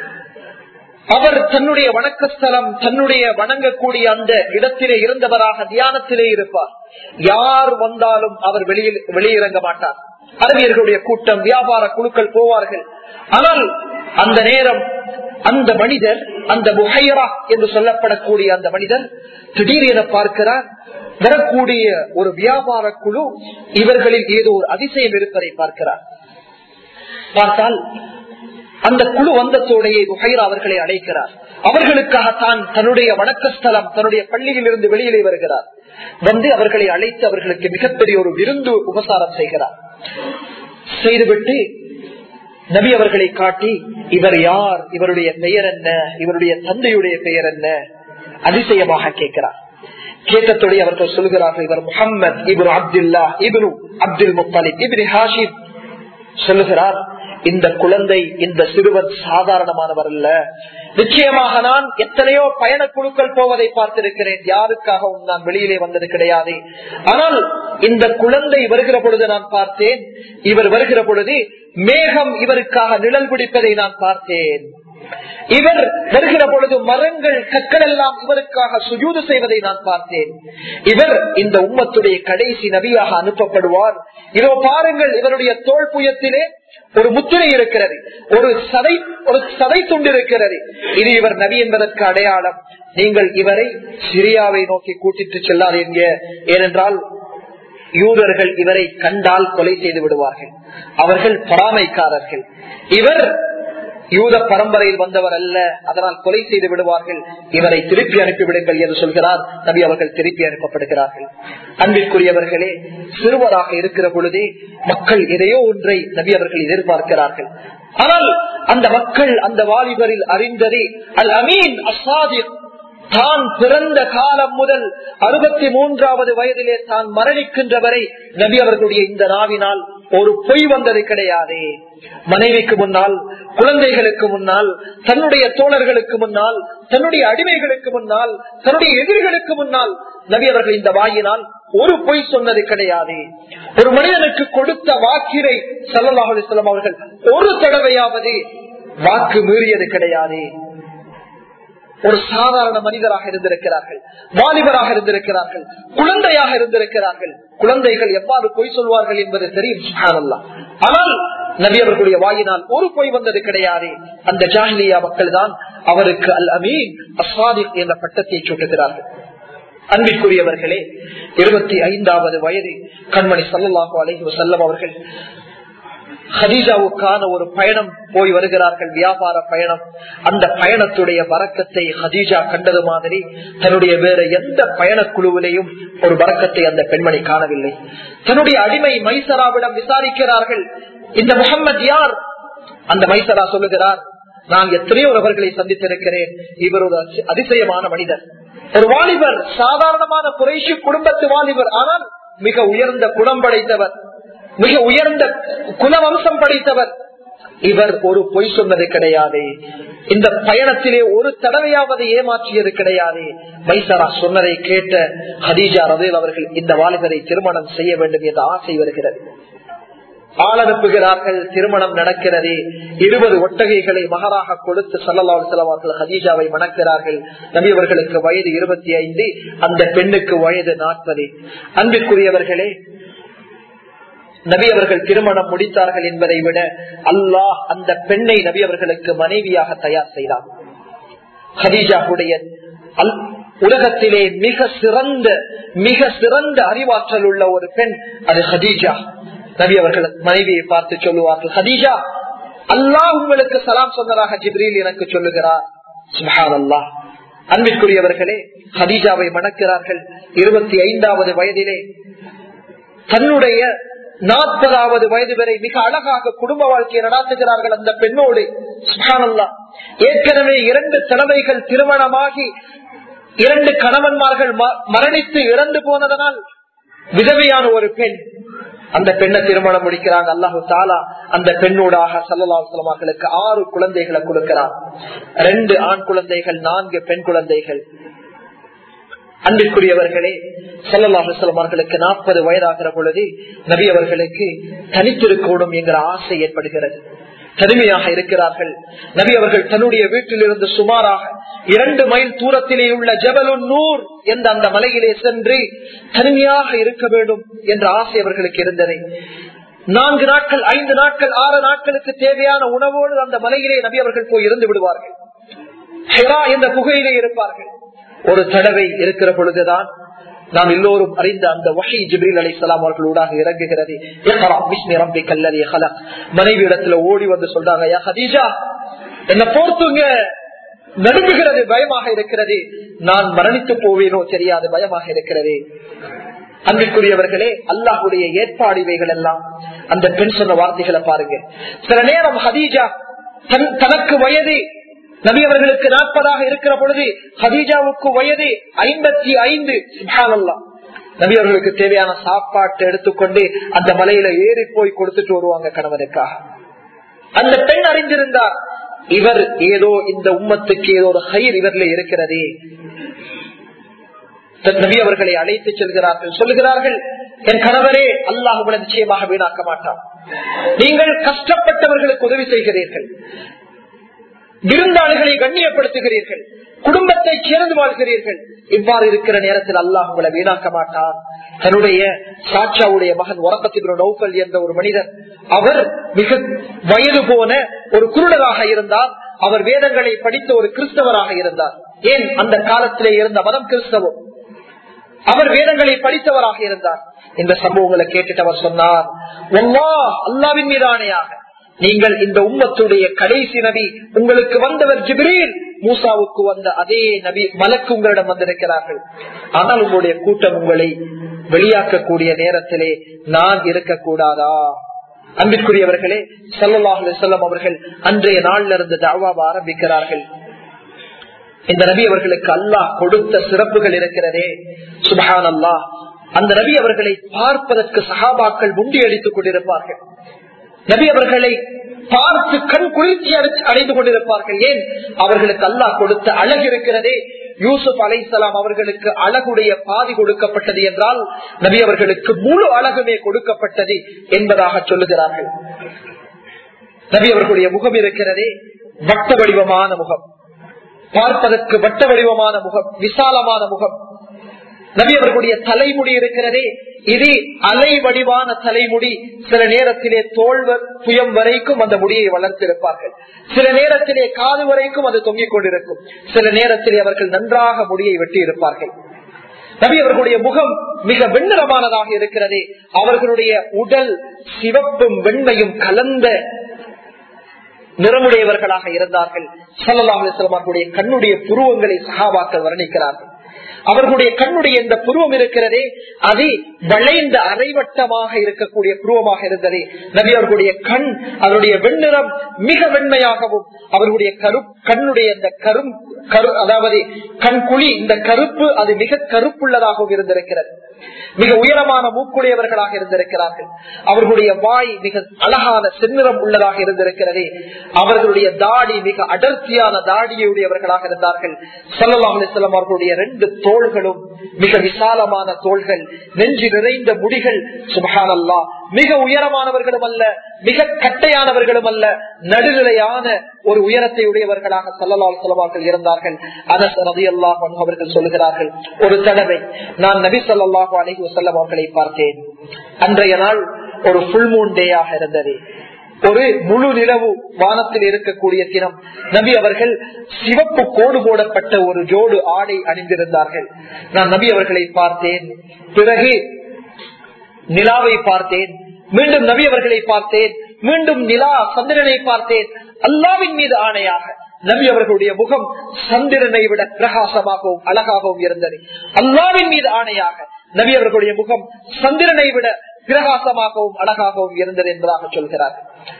அவர் தன்னுடைய வணக்கஸ்தலம் தன்னுடைய வணங்கக்கூடிய அந்த இடத்திலே இருந்தவராக தியானத்திலே இருப்பார் யார் வந்தாலும் அவர் வெளியில் வெளியிறங்க மாட்டார் அறிவியர்களுடைய கூட்டம் வியாபார குழுக்கள் போவார்கள் ஆனால் அந்த நேரம் அந்த மனிதர் அந்த புகைரா என்று சொல்லப்படக்கூடிய அந்த மனிதர் திடீரென பார்க்கிறார் வரக்கூடிய ஒரு வியாபார குழு இவர்களில் ஏதோ ஒரு அதிசயம் இருப்பதை பார்க்கிறார் பார்த்தால் அந்த குழு வந்தத்தோடையே புகைரா அவர்களை அழைக்கிறார் அவர்களுக்காக தான் தன்னுடைய வணக்கஸ்தலம் தன்னுடைய பள்ளியில் இருந்து வெளியிலே வருகிறார் வந்து அவர்களை அழைத்து அவர்களுக்கு மிகப்பெரிய ஒரு விருந்து உபசாரம் செய்கிறார் செய்துவிட்டு நபி அவர்களை காட்டி இவர் யார் இவருடைய பெயர் என்ன இவருடைய தந்தையுடைய பெயர் என்ன அதிசயமாக கேட்கிறார் கேட்டத்தோடைய அவர்கள் சொல்கிறார்கள் இவர் முகம்மது இபுரு அப்துல்லா இபுரு அப்துல் முத்தாலிப் இபின் ஹாஷிப் சொல்லுகிறார் இந்த குழந்தை இந்த சிறுவன் சாதாரணமானவர் அல்ல நிச்சயமாக நான் எத்தனையோ பயண குழுக்கள் போவதை பார்த்திருக்கிறேன் யாருக்காகவும் நான் வெளியிலே வந்தது கிடையாது ஆனால் இந்த குழந்தை வருகிற பொழுது நான் பார்த்தேன் இவர் வருகிற பொழுது மேகம் இவருக்காக நிழல் பிடிப்பதை நான் பார்த்தேன் இவர் வருகிற பொழுது மரங்கள் கற்கள் எல்லாம் இவருக்காக சுஜூது செய்வதை நான் பார்த்தேன் இவர் இந்த உம்மத்துடைய கடைசி நபியாக அனுப்பப்படுவார் இதோ பாருங்கள் இவருடைய தோல் புயத்திலே ஒரு முத்திரை இருக்கிறது ஒரு சதை ஒரு சதை துண்டு இருக்கிறது இது இவர் நபி என்பதற்கு அடையாளம் நீங்கள் இவரை சிரியாவை நோக்கி கூட்டிட்டு செல்லாதீங்க ஏனென்றால் யூதர்கள் இவரை கண்டால் கொலை செய்து விடுவார்கள் அவர்கள் பராமைக்காரர்கள் இவர் யூத பரம்பரையில் வந்தவர் அல்ல அதனால் கொலை செய்து விடுவார்கள் இவரை திருப்பி அனுப்பிவிடுங்கள் என்று சொல்கிறார் நபி அவர்கள் திருப்பி அனுப்பப்படுகிறார்கள் அன்பிற்குரியவர்களே சிறுவராக இருக்கிற பொழுதே மக்கள் எதையோ ஒன்றை நபி அவர்கள் எதிர்பார்க்கிறார்கள் ஆனால் அந்த மக்கள் அந்த வாலிபரில் அறிந்ததே அல் அமீன் அசாதிக் தான் பிறந்த காலம் முதல் அறுபத்தி மூன்றாவது வயதிலே தான் மரணிக்கின்ற வரை நபி அவர்களுடைய இந்த நாவினால் ஒரு பொய் வந்தது கிடையாது மனைவிக்கு முன்னால் குழந்தைகளுக்கு முன்னால் தன்னுடைய தோழர்களுக்கு முன்னால் தன்னுடைய அடிமைகளுக்கு முன்னால் தன்னுடைய எதிரிகளுக்கு முன்னால் நபி அவர்கள் இந்த வாயினால் ஒரு பொய் சொன்னது கிடையாது ஒரு மனிதனுக்கு கொடுத்த வாக்கினை சல்லாஹ் அலிஸ்லாம் அவர்கள் ஒரு தடவையாவது வாக்கு மீறியது கிடையாது ஒரு சாதாரண மனிதராக இருந்திருக்கிறார்கள் வாலிபராக இருந்திருக்கிறார்கள் குழந்தையாக இருந்திருக்கிறார்கள் குழந்தைகள் எவ்வாறு பொய் சொல்வார்கள் என்பது தெரியும் சுகானல்லா ஆனால் நபி அவர்களுடைய வாயினால் ஒரு பொய் வந்தது கிடையாது அந்த ஜாஹிலியா மக்கள் தான் அவருக்கு அல் அமீன் அஸ்வாதிக் என்ற பட்டத்தை சுட்டுகிறார்கள் அன்பிற்குரியவர்களே இருபத்தி ஐந்தாவது வயது கண்மணி சல்லாஹூ அலஹி வசல்லம் அவர்கள் ஹதீஜாவுக்கான ஒரு பயணம் போய் வருகிறார்கள் வியாபார பயணம் அந்த பயணத்துடைய வரக்கத்தை ஹதீஜா கண்டது மாதிரி தன்னுடைய வேற எந்த பயணக்குழுவிலையும் ஒரு வரக்கத்தை அந்த பெண்மணி காணவில்லை தன்னுடைய அடிமை மைசராவிடம் விசாரிக்கிறார்கள் இந்த முகம்மது யார் அந்த மைசரா சொல்லுகிறார் நான் எத்தனையோ நபர்களை சந்தித்திருக்கிறேன் இவர் ஒரு அதிசயமான மனிதர் ஒரு வாலிபர் சாதாரணமான குறைஷி குடும்பத்து வாலிபர் ஆனால் மிக உயர்ந்த குணம் படைத்தவர் மிக உயர்ந்த குலவம்சம் படைத்தவர் இவர் ஒரு பொய் சொன்னது கிடையாது இந்த பயணத்திலே ஒரு தடவையாவது ஏமாற்றியது கிடையாது மைசரா சொன்னதை கேட்ட ஹதீஜா ரவேல் அவர்கள் இந்த வாலிபரை திருமணம் செய்ய வேண்டும் என்ற ஆசை வருகிறது ஆள் அனுப்புகிறார்கள் திருமணம் நடக்கிறது இருபது ஒட்டகைகளை மகராக கொடுத்து சல்லல்லாஹர்கள் ஹதீஜாவை மணக்கிறார்கள் நபி அவர்களுக்கு வயது இருபத்தி ஐந்து அந்த பெண்ணுக்கு வயது நாற்பது அன்பிற்குரியவர்களே நபி அவர்கள் திருமணம் முடித்தார்கள் என்பதை விட அல்லாஹ் அந்த பெண்ணை நபி அவர்களுக்கு மனைவியாக தயார் செய்தார் ஹதீஜாவுடைய உலகத்திலே மிக சிறந்த மிக சிறந்த அறிவாற்றல் உள்ள ஒரு பெண் அது ஹதீஜா நபி அவர்கள் மனைவியை பார்த்து சொல்லுவார்கள் ஹதீஜா அல்லாஹ் உங்களுக்கு சலாம் சொன்னதாக ஜிப்ரீல் எனக்கு சொல்லுகிறார் சுஹான் அல்லாஹ் அன்பிற்குரியவர்களே ஹதீஜாவை மணக்கிறார்கள் இருபத்தி ஐந்தாவது வயதிலே தன்னுடைய நாற்பதாவது வயது வரை மிக அழகாக குடும்ப வாழ்க்கையை நடாத்துகிறார்கள் அந்த பெண்ணோடு சுகானல்லா ஏற்கனவே இரண்டு தலைமைகள் திருமணமாகி இரண்டு கணவன்மார்கள் மரணித்து இறந்து போனதனால் விதவையான ஒரு பெண் அந்த பெண்ணை திருமணம் முடிக்கிறாங்க அல்லாஹு தாலா அந்த பெண்ணோடாக சல்லாஹர்களுக்கு ஆறு குழந்தைகளை கொடுக்கிறார் ரெண்டு ஆண் குழந்தைகள் நான்கு பெண் குழந்தைகள் அன்பிற்குரியவர்களே சல்லாஹர்களுக்கு நாற்பது வயதாகிற பொழுது நபி அவர்களுக்கு தனித்திருக்கணும் என்கிற ஆசை ஏற்படுகிறது தனிமையாக இருக்கிறார்கள் நபி அவர்கள் தன்னுடைய வீட்டிலிருந்து சுமாராக இரண்டு மைல் தூரத்திலே உள்ள ஜபலு நூர் என்ற அந்த மலையிலே சென்று தனிமையாக இருக்க வேண்டும் என்ற ஆசை அவர்களுக்கு இருந்தது நான்கு நாட்கள் ஐந்து நாட்கள் ஆறு நாட்களுக்கு தேவையான உணவோடு அந்த மலையிலே நபி அவர்கள் போய் இருந்து விடுவார்கள் ஹெரா என்ற குகையிலே இருப்பார்கள் ஒரு தடவை இருக்கிற பொழுதுதான் நாம் எல்லோரும் அறிந்த அந்த வகை ஜிபிரில் அலி சலாம் அவர்கள் ஊடாக இறங்குகிறது மனைவி இடத்துல ஓடி வந்து சொல்றாங்க ஹதீஜா என்ன போர்த்துங்க நடுங்குகிறது பயமாக இருக்கிறது நான் மரணித்து போவேனோ தெரியாது பயமாக இருக்கிறது அன்பிற்குரியவர்களே அல்லாஹுடைய ஏற்பாடு இவைகள் எல்லாம் அந்த பெண் சொன்ன வார்த்தைகளை பாருங்க சில நேரம் ஹதீஜா தனக்கு வயது நபி அவர்களுக்கு நாற்பதாக இருக்கிற பொழுது ஹதீஜாவுக்கு வயது ஐம்பத்தி ஐந்து நபி அவர்களுக்கு தேவையான சாப்பாட்டை எடுத்துக்கொண்டு அந்த மலையில ஏறி போய் கொடுத்துட்டு வருவாங்க கணவனுக்காக அந்த பெண் அறிந்திருந்தார் இவர் ஏதோ இந்த உம்மத்துக்கு ஏதோ ஒரு ஹயிர் இவர்ல இருக்கிறதே நபி அவர்களை அழைத்து செல்கிறார்கள் சொல்லுகிறார்கள் என் கணவரே அல்லாஹுடன் நிச்சயமாக வீணாக்க மாட்டான் நீங்கள் கஷ்டப்பட்டவர்களுக்கு உதவி செய்கிறீர்கள் விருந்தாளிகளை கண்ணியப்படுத்துகிறீர்கள் குடும்பத்தை சேர்ந்து வாழ்கிறீர்கள் இவ்வாறு இருக்கிற நேரத்தில் அல்லாஹ் உங்களை வீணாக்க மாட்டார் தன்னுடைய சாட்சாவுடைய மகன் உறக்கத்தின் நௌக்கல் என்ற ஒரு மனிதர் அவர் மிக வயது போன ஒரு குருடராக இருந்தார் அவர் வேதங்களை படித்த ஒரு கிறிஸ்தவராக இருந்தார் ஏன் அந்த காலத்திலே இருந்த மதம் கிறிஸ்தவம் அவர் வேதங்களை படித்தவராக இருந்தார் இந்த சம்பவங்களை கேட்டுட்டு அவர் சொன்னார் அல்லாவின் மீதானையாக நீங்கள் இந்த உம்மத்துடைய கடைசி நபி உங்களுக்கு வந்தவர் ஜிப்ரீல் மூசாவுக்கு வந்த அதே நபி மலக்கு உங்களிடம் வந்திருக்கிறார்கள் ஆனால் உங்களுடைய கூட்டம் உங்களை வெளியாக்கக்கூடிய நேரத்திலே நான் இருக்கக்கூடாதா அன்பிற்குரியவர்களே சல்லாஹ் செல்லம் அவர்கள் அன்றைய நாள்ல இருந்து தாவாவை ஆரம்பிக்கிறார்கள் இந்த நபி அவர்களுக்கு அல்லாஹ் கொடுத்த சிறப்புகள் இருக்கிறதே சுபஹான் அல்லாஹ் அந்த நபி அவர்களை பார்ப்பதற்கு சகாபாக்கள் முண்டி அடித்துக் கொண்டிருப்பார்கள் நபி அவர்களை பார்த்து கண் குளிர்ச்சி அடைந்து கொண்டிருப்பார்கள் ஏன் அவர்களுக்கு அல்லாஹ் கொடுத்த அழகு இருக்கிறதே யூசுப் அலைசலாம் அவர்களுக்கு அழகுடைய பாதி கொடுக்கப்பட்டது என்றால் நபி அவர்களுக்கு முழு அழகுமே கொடுக்கப்பட்டது என்பதாக சொல்லுகிறார்கள் நபி அவர்களுடைய முகம் இருக்கிறதே வட்ட வடிவமான முகம் பார்ப்பதற்கு வட்ட வடிவமான முகம் விசாலமான முகம் நபி அவர்களுடைய தலைமுடி இருக்கிறதே இது அலை வடிவான தலைமுடி சில நேரத்திலே தோல்வர் புயம் வரைக்கும் அந்த முடியை வளர்த்திருப்பார்கள் சில நேரத்திலே காது வரைக்கும் அது தொங்கிக் கொண்டிருக்கும் சில நேரத்திலே அவர்கள் நன்றாக முடியை வெட்டி இருப்பார்கள் நபி அவர்களுடைய முகம் மிக வெண்ணிறமானதாக இருக்கிறது அவர்களுடைய உடல் சிவப்பும் வெண்மையும் கலந்த நிறமுடையவர்களாக இருந்தார்கள் சல்லா அலிஸ்லாமுடைய கண்ணுடைய புருவங்களை சகாபாக்கள் வர்ணிக்கிறார்கள் அவர்களுடைய கண்ணுடைய இந்த புருவம் இருக்கிறதே அது வளைந்த அரைவட்டமாக இருக்கக்கூடிய புருவமாக இருந்தது நபி அவர்களுடைய கண் அவருடைய வெண்ணிறம் மிக வெண்மையாகவும் அவர்களுடைய கரு கண்ணுடைய இந்த கரும் கரு அதாவது கண் குழி இந்த கருப்பு அது மிக கருப்புள்ளதாகவும் இருந்திருக்கிறது மிக உயரமான மூக்குடையவர்களாக இருந்திருக்கிறார்கள் அவர்களுடைய வாய் மிக அழகான செந்நிறம் உள்ளதாக இருந்திருக்கிறது அவர்களுடைய தாடி மிக அடர்த்தியான தாடியுடையவர்களாக இருந்தார்கள் சல்லாஹ் அலிஸ்லாம் அவர்களுடைய ரெண்டு தோள்களும் மிக விசாலமான தோள்கள் நெஞ்சு நிறைந்த முடிகள் சுபஹான் அல்லா மிக உயரமானவர்களும் அல்ல மிக கட்டையானவர்களும் அல்ல நடுநிலையான ஒரு உயரத்தை உடையவர்களாக சல்லல்லா செலவார்கள் இருந்தார்கள் அனஸ் ரதி அல்லாஹ் அவர்கள் சொல்லுகிறார்கள் ஒரு தடவை நான் நபி சொல்லாஹு அலஹி வசல்லம் அவர்களை பார்த்தேன் அன்றைய நாள் ஒரு புல் மூன் டேயாக இருந்தது ஒரு முழு நிலவு வானத்தில் இருக்கக்கூடிய தினம் நபி அவர்கள் சிவப்பு கோடு போடப்பட்ட ஒரு ஜோடு ஆடை அணிந்திருந்தார்கள் நான் நபி அவர்களை பார்த்தேன் பிறகு நிலாவை பார்த்தேன் மீண்டும் நபி அவர்களை பார்த்தேன் மீண்டும் நிலா சந்திரனை பார்த்தேன் அல்லாவின் மீது ஆணையாக நபி அவர்களுடைய முகம் சந்திரனை விட பிரகாசமாகவும் அழகாகவும் இருந்தது அல்லாவின் மீது ஆணையாக நபி அவர்களுடைய முகம் சந்திரனை விட பிரகாசமாகவும் அழகாகவும் இருந்தது என்பதாக சொல்கிறார்கள்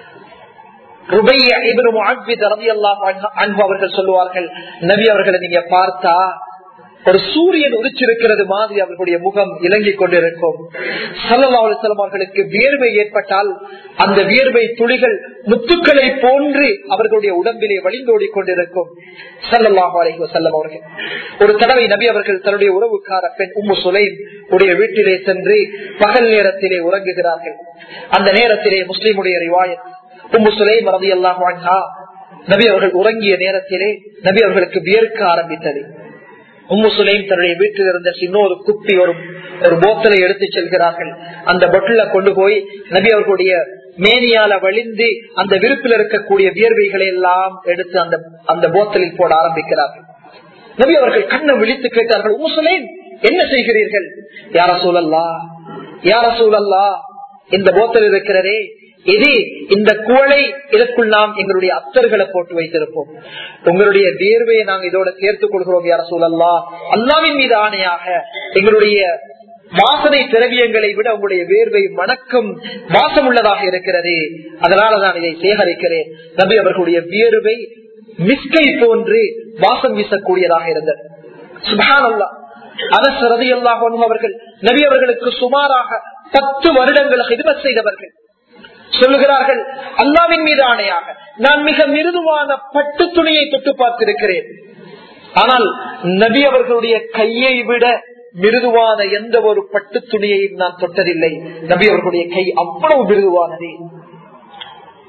அவர்கள் சொல்லுவார்கள் நபி அவர்களை நீங்க பார்த்தா ஒரு சூரியன் உரிச்சிருக்கிறது மாதிரி அவர்களுடைய முகம் இலங்கிக் கொண்டிருக்கும் சல்லல்லாஹுலம் அவர்களுக்கு வியர்வை ஏற்பட்டால் அந்த வியர்வை துளிகள் முத்துக்களை போன்று அவர்களுடைய உடம்பிலே வழிந்தோடி கொண்டிருக்கும் சல்லல்லாஹு அலைஹி வஸல்லம் அவர்கள் ஒரு தடவை நபி அவர்கள் தன்னுடைய உறவுக்கார பெண் உம்மு சுலைம் உடைய வீட்டிலே சென்று பகல் நேரத்திலே உறங்குகிறார்கள் அந்த நேரத்திலே முஸ்லீமுடைய ரிவாயத் உம்மு சுலைம் ரதி அல்லாஹ் நபி அவர்கள் உறங்கிய நேரத்திலே நபி அவர்களுக்கு வியர்க்க ஆரம்பித்தது உம்மு சுலைம் தன்னுடைய வீட்டில் இருந்த சின்ன ஒரு குப்பி ஒரு ஒரு போத்தலை எடுத்து செல்கிறார்கள் அந்த பொட்டில கொண்டு போய் நபி அவர்களுடைய மேனியால வழிந்து அந்த விருப்பில் இருக்கக்கூடிய வியர்வைகளை எல்லாம் எடுத்து அந்த அந்த போத்தலில் போட ஆரம்பிக்கிறார்கள் நபி அவர்கள் கண்ணை விழித்து கேட்டார்கள் உம்மு சுலைம் என்ன செய்கிறீர்கள் யார சூழல்லா யார சூழல்லா இந்த போத்தல் இருக்கிறதே இது இந்த குவளை இதற்குள் நாம் எங்களுடைய அத்தர்களை போட்டு வைத்திருப்போம் உங்களுடைய வேர்வையை நாங்கள் இதோட சேர்த்துக் கொள்கிறோம் யார சூழல்லா அல்லாவின் மீது ஆணையாக எங்களுடைய வாசனை திரவியங்களை விட உங்களுடைய வேர்வை மணக்கும் வாசம் உள்ளதாக இருக்கிறது அதனால நான் இதை சேகரிக்கிறேன் நபி அவர்களுடைய வேர்வை மிஸ்கை போன்று வாசம் வீசக்கூடியதாக இருந்தது சுபான் அல்லா அரசரதி அல்லாஹ் அவர்கள் நபி அவர்களுக்கு சுமாராக பத்து வருடங்கள் ஹிதமத் செய்தவர்கள் சொல்லுகிறார்கள் அல்லாவின் மீது ஆணையாக நான் மிக மிருதுவான பட்டு துணியை தொட்டு பார்த்திருக்கிறேன் ஆனால் நபி அவர்களுடைய கையை விட மிருதுவான எந்த ஒரு பட்டு துணியையும் நான் தொட்டதில்லை நபி அவர்களுடைய கை அவ்வளவு மிருதுவானது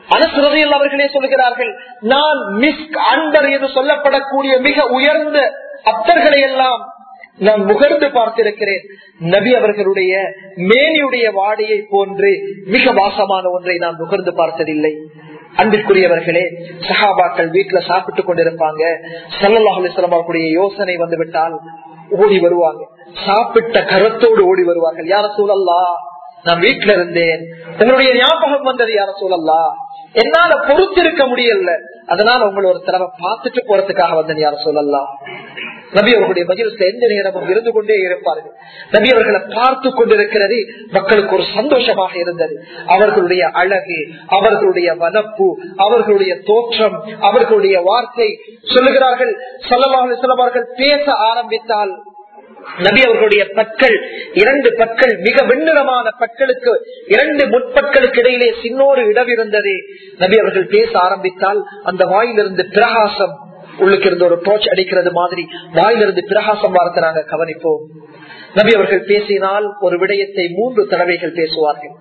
அனுசுரதையில் அவர்களே சொல்கிறார்கள் நான் மிஸ்க் அண்டர் என்று சொல்லப்படக்கூடிய மிக உயர்ந்த அத்தர்களை எல்லாம் நான் முகர்ந்து பார்த்திருக்கிறேன் நபி அவர்களுடைய மேனியுடைய வாடையை போன்று மிக வாசமான ஒன்றை நான் முகர்ந்து பார்த்ததில்லை அன்பிற்குரியவர்களே சஹாபாக்கள் வீட்டுல சாப்பிட்டுக் கொண்டிருப்பாங்க சல்லல்லாஹ் அலிஸ்லாம் அவர்களுடைய யோசனை வந்து விட்டால் ஓடி வருவாங்க சாப்பிட்ட கரத்தோடு ஓடி வருவார்கள் யார சூழல்லா நான் வீட்டுல இருந்தேன் உங்களுடைய ஞாபகம் வந்தது யார சூழல்லா என்னால பொறுத்திருக்க முடியல அதனால உங்களை ஒரு தடவை பார்த்துட்டு போறதுக்காக வந்தேன் யார சொல்லலாம் நபி அவர்களுடைய மகிழ்ச்சி எந்த நேரமும் இருந்து கொண்டே இருப்பார்கள் நபி அவர்களை பார்த்து கொண்டிருக்கிறது மக்களுக்கு ஒரு சந்தோஷமாக இருந்தது அவர்களுடைய அழகு அவர்களுடைய வனப்பு அவர்களுடைய தோற்றம் அவர்களுடைய வார்த்தை சொல்லுகிறார்கள் சொல்லமாக சிலவர்கள் பேச ஆரம்பித்தால் நபி அவர்களுடைய பற்கள் இரண்டு பற்கள் மிக வெண்ணிறமான பற்களுக்கு இரண்டு முற்பற்களுக்கு இடையிலே சின்னோரு இடம் இருந்தது நபி அவர்கள் பேச ஆரம்பித்தால் அந்த வாயிலிருந்து பிரகாசம் உள்ளுக்கு இருந்து ஒரு டோச் அடிக்கிறது மாதிரி வாயிலிருந்து பிரகாசம் வார்த்தை நாங்க கவனிப்போம் நபி அவர்கள் பேசினால் ஒரு விடயத்தை மூன்று தடவைகள் பேசுவார்கள்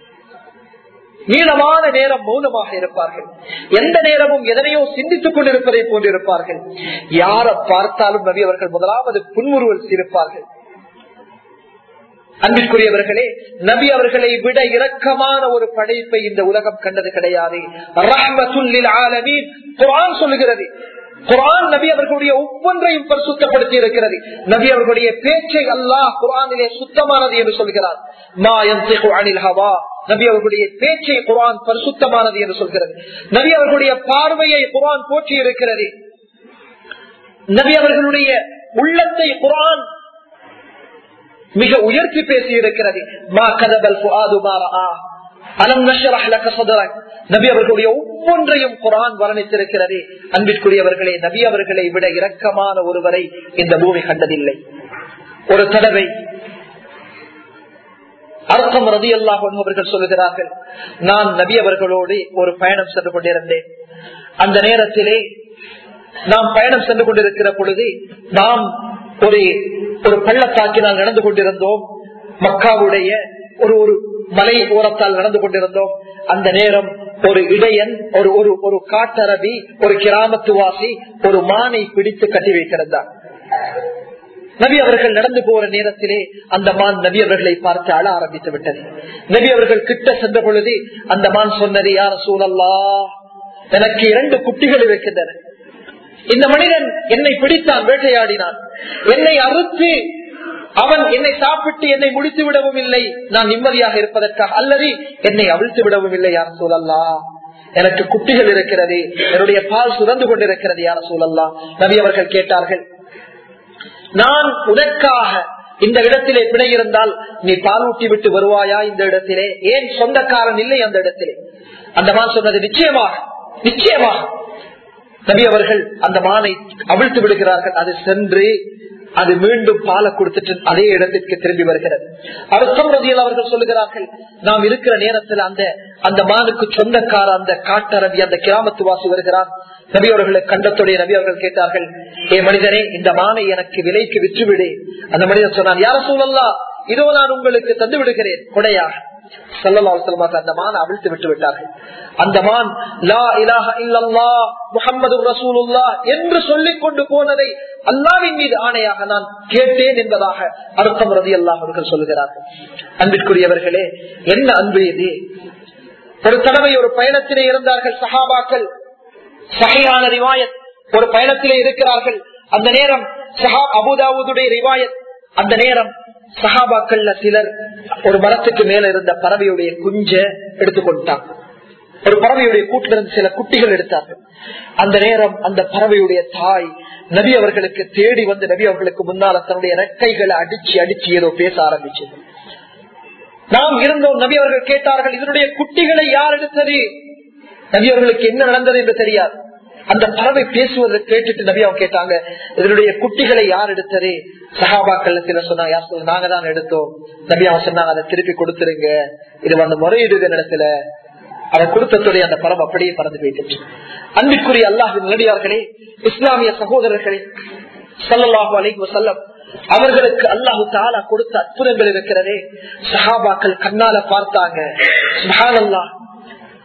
நீளமான நேரம் மௌனமாக இருப்பார்கள் எந்த நேரமும் எதனையோ சிந்தித்துக் கொண்டிருப்பதை போன்றிருப்பார்கள் யார பார்த்தாலும் நபி அவர்கள் முதலாவது புன்முறுவல் சிரிப்பார்கள் அன்பிற்குரியவர்களே நபி அவர்களை விட இரக்கமான ஒரு படைப்பை இந்த உலகம் கண்டது கிடையாது ரஹ்மத்துல்லில் ஆலமீன் குர்ஆன் சொல்லுகிறது குரான் நபி அவர்களுடைய ஒவ்வொன்றையும் பரிசுத்தப்படுத்தி இருக்கிறது நபி அவர்களுடைய பேச்சை அல்லாஹ் குரானிலே சுத்தமானது என்று சொல்கிறார் மா யன்திகு அனில் ஹவா நபி அவர்களுடைய பேச்சை குரான் பரிசுத்தமானது என்று சொல்கிறது நபி அவர்களுடைய பார்வையை குரான் போற்றி இருக்கிறது நபி அவர்களுடைய உள்ளத்தை குரான் மிக உயர்த்தி பேசி இருக்கிறது மா கதபல் ஃபுஆது மா ரஆ அலம் நஷ்ரஹ் லக சதரக் நபி அவர்களுடைய ஒவ்வொன்றையும் குரான் வர்ணித்திருக்கிறது அன்பிற்குரியவர்களே நபி அவர்களை விட இரக்கமான ஒருவரை இந்த பூமி கண்டதில்லை ஒரு தடவை அர்த்தம் ரதி அல்லாஹ் அவர்கள் சொல்லுகிறார்கள் நான் நபி அவர்களோடு ஒரு பயணம் சென்று கொண்டிருந்தேன் அந்த நேரத்திலே நாம் பயணம் சென்று கொண்டிருக்கிற பொழுது நாம் ஒரு ஒரு பள்ளத்தாக்கினால் நடந்து கொண்டிருந்தோம் மக்காவுடைய ஒரு ஒரு மலை ஓரத்தால் நடந்து கொண்டிருந்தோம் அந்த நேரம் ஒரு இடையன் ஒரு ஒரு ஒரு காட்டரபி ஒரு கிராமத்துவாசி ஒரு மானை பிடித்து கட்டி வைத்திருந்தார் நபி அவர்கள் நடந்து போற நேரத்திலே அந்த மான் நபி அவர்களை பார்த்து அழ ஆரம்பித்து விட்டது நபி அவர்கள் கிட்ட சென்ற பொழுது அந்த மான் சொன்னது யார சூழல்லா எனக்கு இரண்டு குட்டிகள் இருக்கின்றன இந்த மனிதன் என்னை பிடித்தான் வேட்டையாடினான் என்னை அறுத்து அவன் என்னை சாப்பிட்டு என்னை முடித்து விடவும் இல்லை நான் நிம்மதியாக இருப்பதற்காக அல்லது என்னை அவிழ்த்து விடவும் இல்லை யார் சூழல்லா எனக்கு குட்டிகள் இருக்கிறது என்னுடைய பால் சுரந்து கொண்டிருக்கிறது யார சூழல்லா நபி அவர்கள் கேட்டார்கள் நான் உனக்காக இந்த இடத்திலே பிணை இருந்தால் நீ பாலூட்டி விட்டு வருவாயா இந்த இடத்திலே ஏன் சொந்தக்காரன் இல்லை அந்த இடத்திலே அந்த மான் சொன்னது நிச்சயமாக நிச்சயமாக நபி அவர்கள் அந்த மானை அவிழ்த்து விடுகிறார்கள் அது சென்று அது மீண்டும் பாலை கொடுத்துட்டு அதே இடத்திற்கு திரும்பி வருகிறது அர்த்தம் ரதியில் அவர்கள் சொல்லுகிறார்கள் நாம் இருக்கிற நேரத்தில் அந்த அந்த மானுக்கு சொந்தக்கார அந்த காட்டரவி அந்த கிராமத்து வாசி வருகிறான் நபி அவர்களை கண்டத்துடைய நபி அவர்கள் கேட்டார்கள் ஏ மனிதனே இந்த மானை எனக்கு விலைக்கு விற்றுவிடு அந்த மனிதன் சொன்னான் யார சூழல்லா இதோ நான் உங்களுக்கு தந்து விடுகிறேன் கொடையாக அந்த மான் அவிழ்த்து விட்டு விட்டார்கள் அந்த மான் லா இலாஹ இல்லல்லா முகமது ரசூலுல்லா என்று சொல்லிக் கொண்டு போனதை அல்லாவின் மீது ஆணையாக நான் கேட்டேன் என்பதாக அர்த்தம் ரதி அல்லாஹ் அவர்கள் சொல்லுகிறார்கள் அன்பிற்குரியவர்களே என்ன அன்பு இது ஒரு தடவை ஒரு பயணத்திலே இருந்தார்கள் சஹாபாக்கள் சகையான ரிவாயத் ஒரு பயணத்திலே இருக்கிறார்கள் அந்த நேரம் சஹா அபுதாவுடைய ரிவாயத் அந்த நேரம் சஹாபாக்கள்ல சிலர் ஒரு மரத்துக்கு மேல இருந்த பறவையுடைய குஞ்ச எடுத்துக்கொண்டாங்க ஒரு பறவையுடைய கூட்டில இருந்து சில குட்டிகள் எடுத்தார்கள் அந்த நேரம் அந்த பறவையுடைய தாய் நபி அவர்களுக்கு தேடி வந்து நபி அவர்களுக்கு முன்னால தன்னுடைய ரெக்கைகளை அடிச்சு அடிச்சு ஏதோ பேச ஆரம்பிச்சது நாம் இருந்தோம் நபி அவர்கள் கேட்டார்கள் இதனுடைய குட்டிகளை யார் எடுத்தது நபி அவர்களுக்கு என்ன நடந்தது என்று தெரியாது அந்த பறவை பேசுவதை கேட்டுட்டு நபி அவங்க கேட்டாங்க இதனுடைய குட்டிகளை யார் எடுத்தது சஹாபாக்கள் சில சொன்னாங்க யார் சொல்ல நாங்க தான் எடுத்தோம் நபி அவங்க சொன்னாங்க அதை திருப்பி கொடுத்துருங்க இது வந்து முறையீடு இடத்துல அதை கொடுத்ததுடைய அந்த பரம் அப்படியே பறந்து போயிட்டு அன்பிற்குரிய அல்லாஹின் நடிகார்களே இஸ்லாமிய சகோதரர்களே சல்லாஹூ அலைஹி வசல்லம் அவர்களுக்கு அல்லாஹு தாலா கொடுத்த அற்புதங்கள் இருக்கிறதே சஹாபாக்கள் கண்ணால பார்த்தாங்க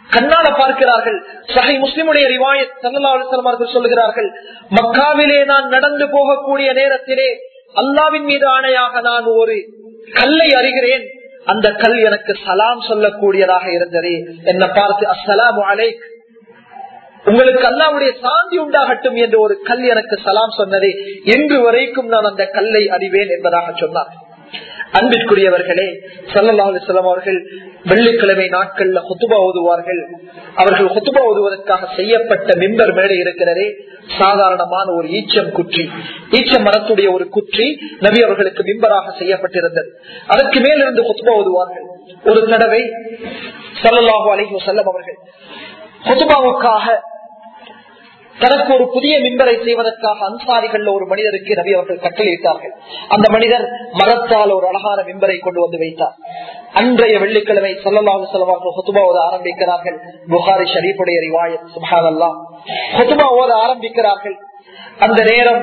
கண்ணால பார்க்கிறார்கள் சஹை முஸ்லிமுடைய ரிவாயத் சல்லா அலுவலம் அவர்கள் சொல்லுகிறார்கள் மக்காவிலே நான் நடந்து போகக்கூடிய நேரத்திலே அல்லாவின் மீது ஆணையாக நான் ஒரு கல்லை அறிகிறேன் அந்த கல் எனக்கு சலாம் சொல்லக்கூடியதாக இருந்தது என்ன பார்த்து அஸ்ஸலாமு அலைக் உங்களுக்கு அல்லாவுடைய சாந்தி உண்டாகட்டும் என்று ஒரு கல் எனக்கு சலாம் சொன்னது இன்று வரைக்கும் நான் அந்த கல்லை அறிவேன் என்பதாக சொன்னார் அன்பிற்குரியவர்களே சல்லா அலிஸ்லாம் அவர்கள் வெள்ளிக்கிழமை நாட்கள்ல குத்துபா ஓதுவார்கள் அவர்கள் குத்துபா ஓதுவதற்காக செய்யப்பட்ட மிம்பர் மேடை இருக்கிறதே சாதாரணமான ஒரு ஈச்சம் குற்றி ஈச்சம் மரத்துடைய ஒரு குற்றி நபி அவர்களுக்கு மிம்பராக செய்யப்பட்டிருந்தது அதற்கு மேலிருந்து குத்துபா ஓதுவார்கள் ஒரு தடவை சல்லாஹூ அலிஹு செல்லம் அவர்கள் குத்துபாவுக்காக தனக்கு ஒரு புதிய மின்பரை செய்வதற்காக அன்சாரிகள் ஒரு மனிதருக்கு நபி அவர்கள் கட்டளையிட்டார்கள் அந்த மனிதர் மரத்தால் ஒரு அழகான மின்பரை கொண்டு வந்து வைத்தார் அன்றைய வெள்ளிக்கிழமை சொல்லலாக செலவாக ஹொத்துபா ஓத ஆரம்பிக்கிறார்கள் புகாரி ஷரீஃபுடைய ரிவாயத் சுபானல்லா ஹொத்துபா ஓத ஆரம்பிக்கிறார்கள் அந்த நேரம்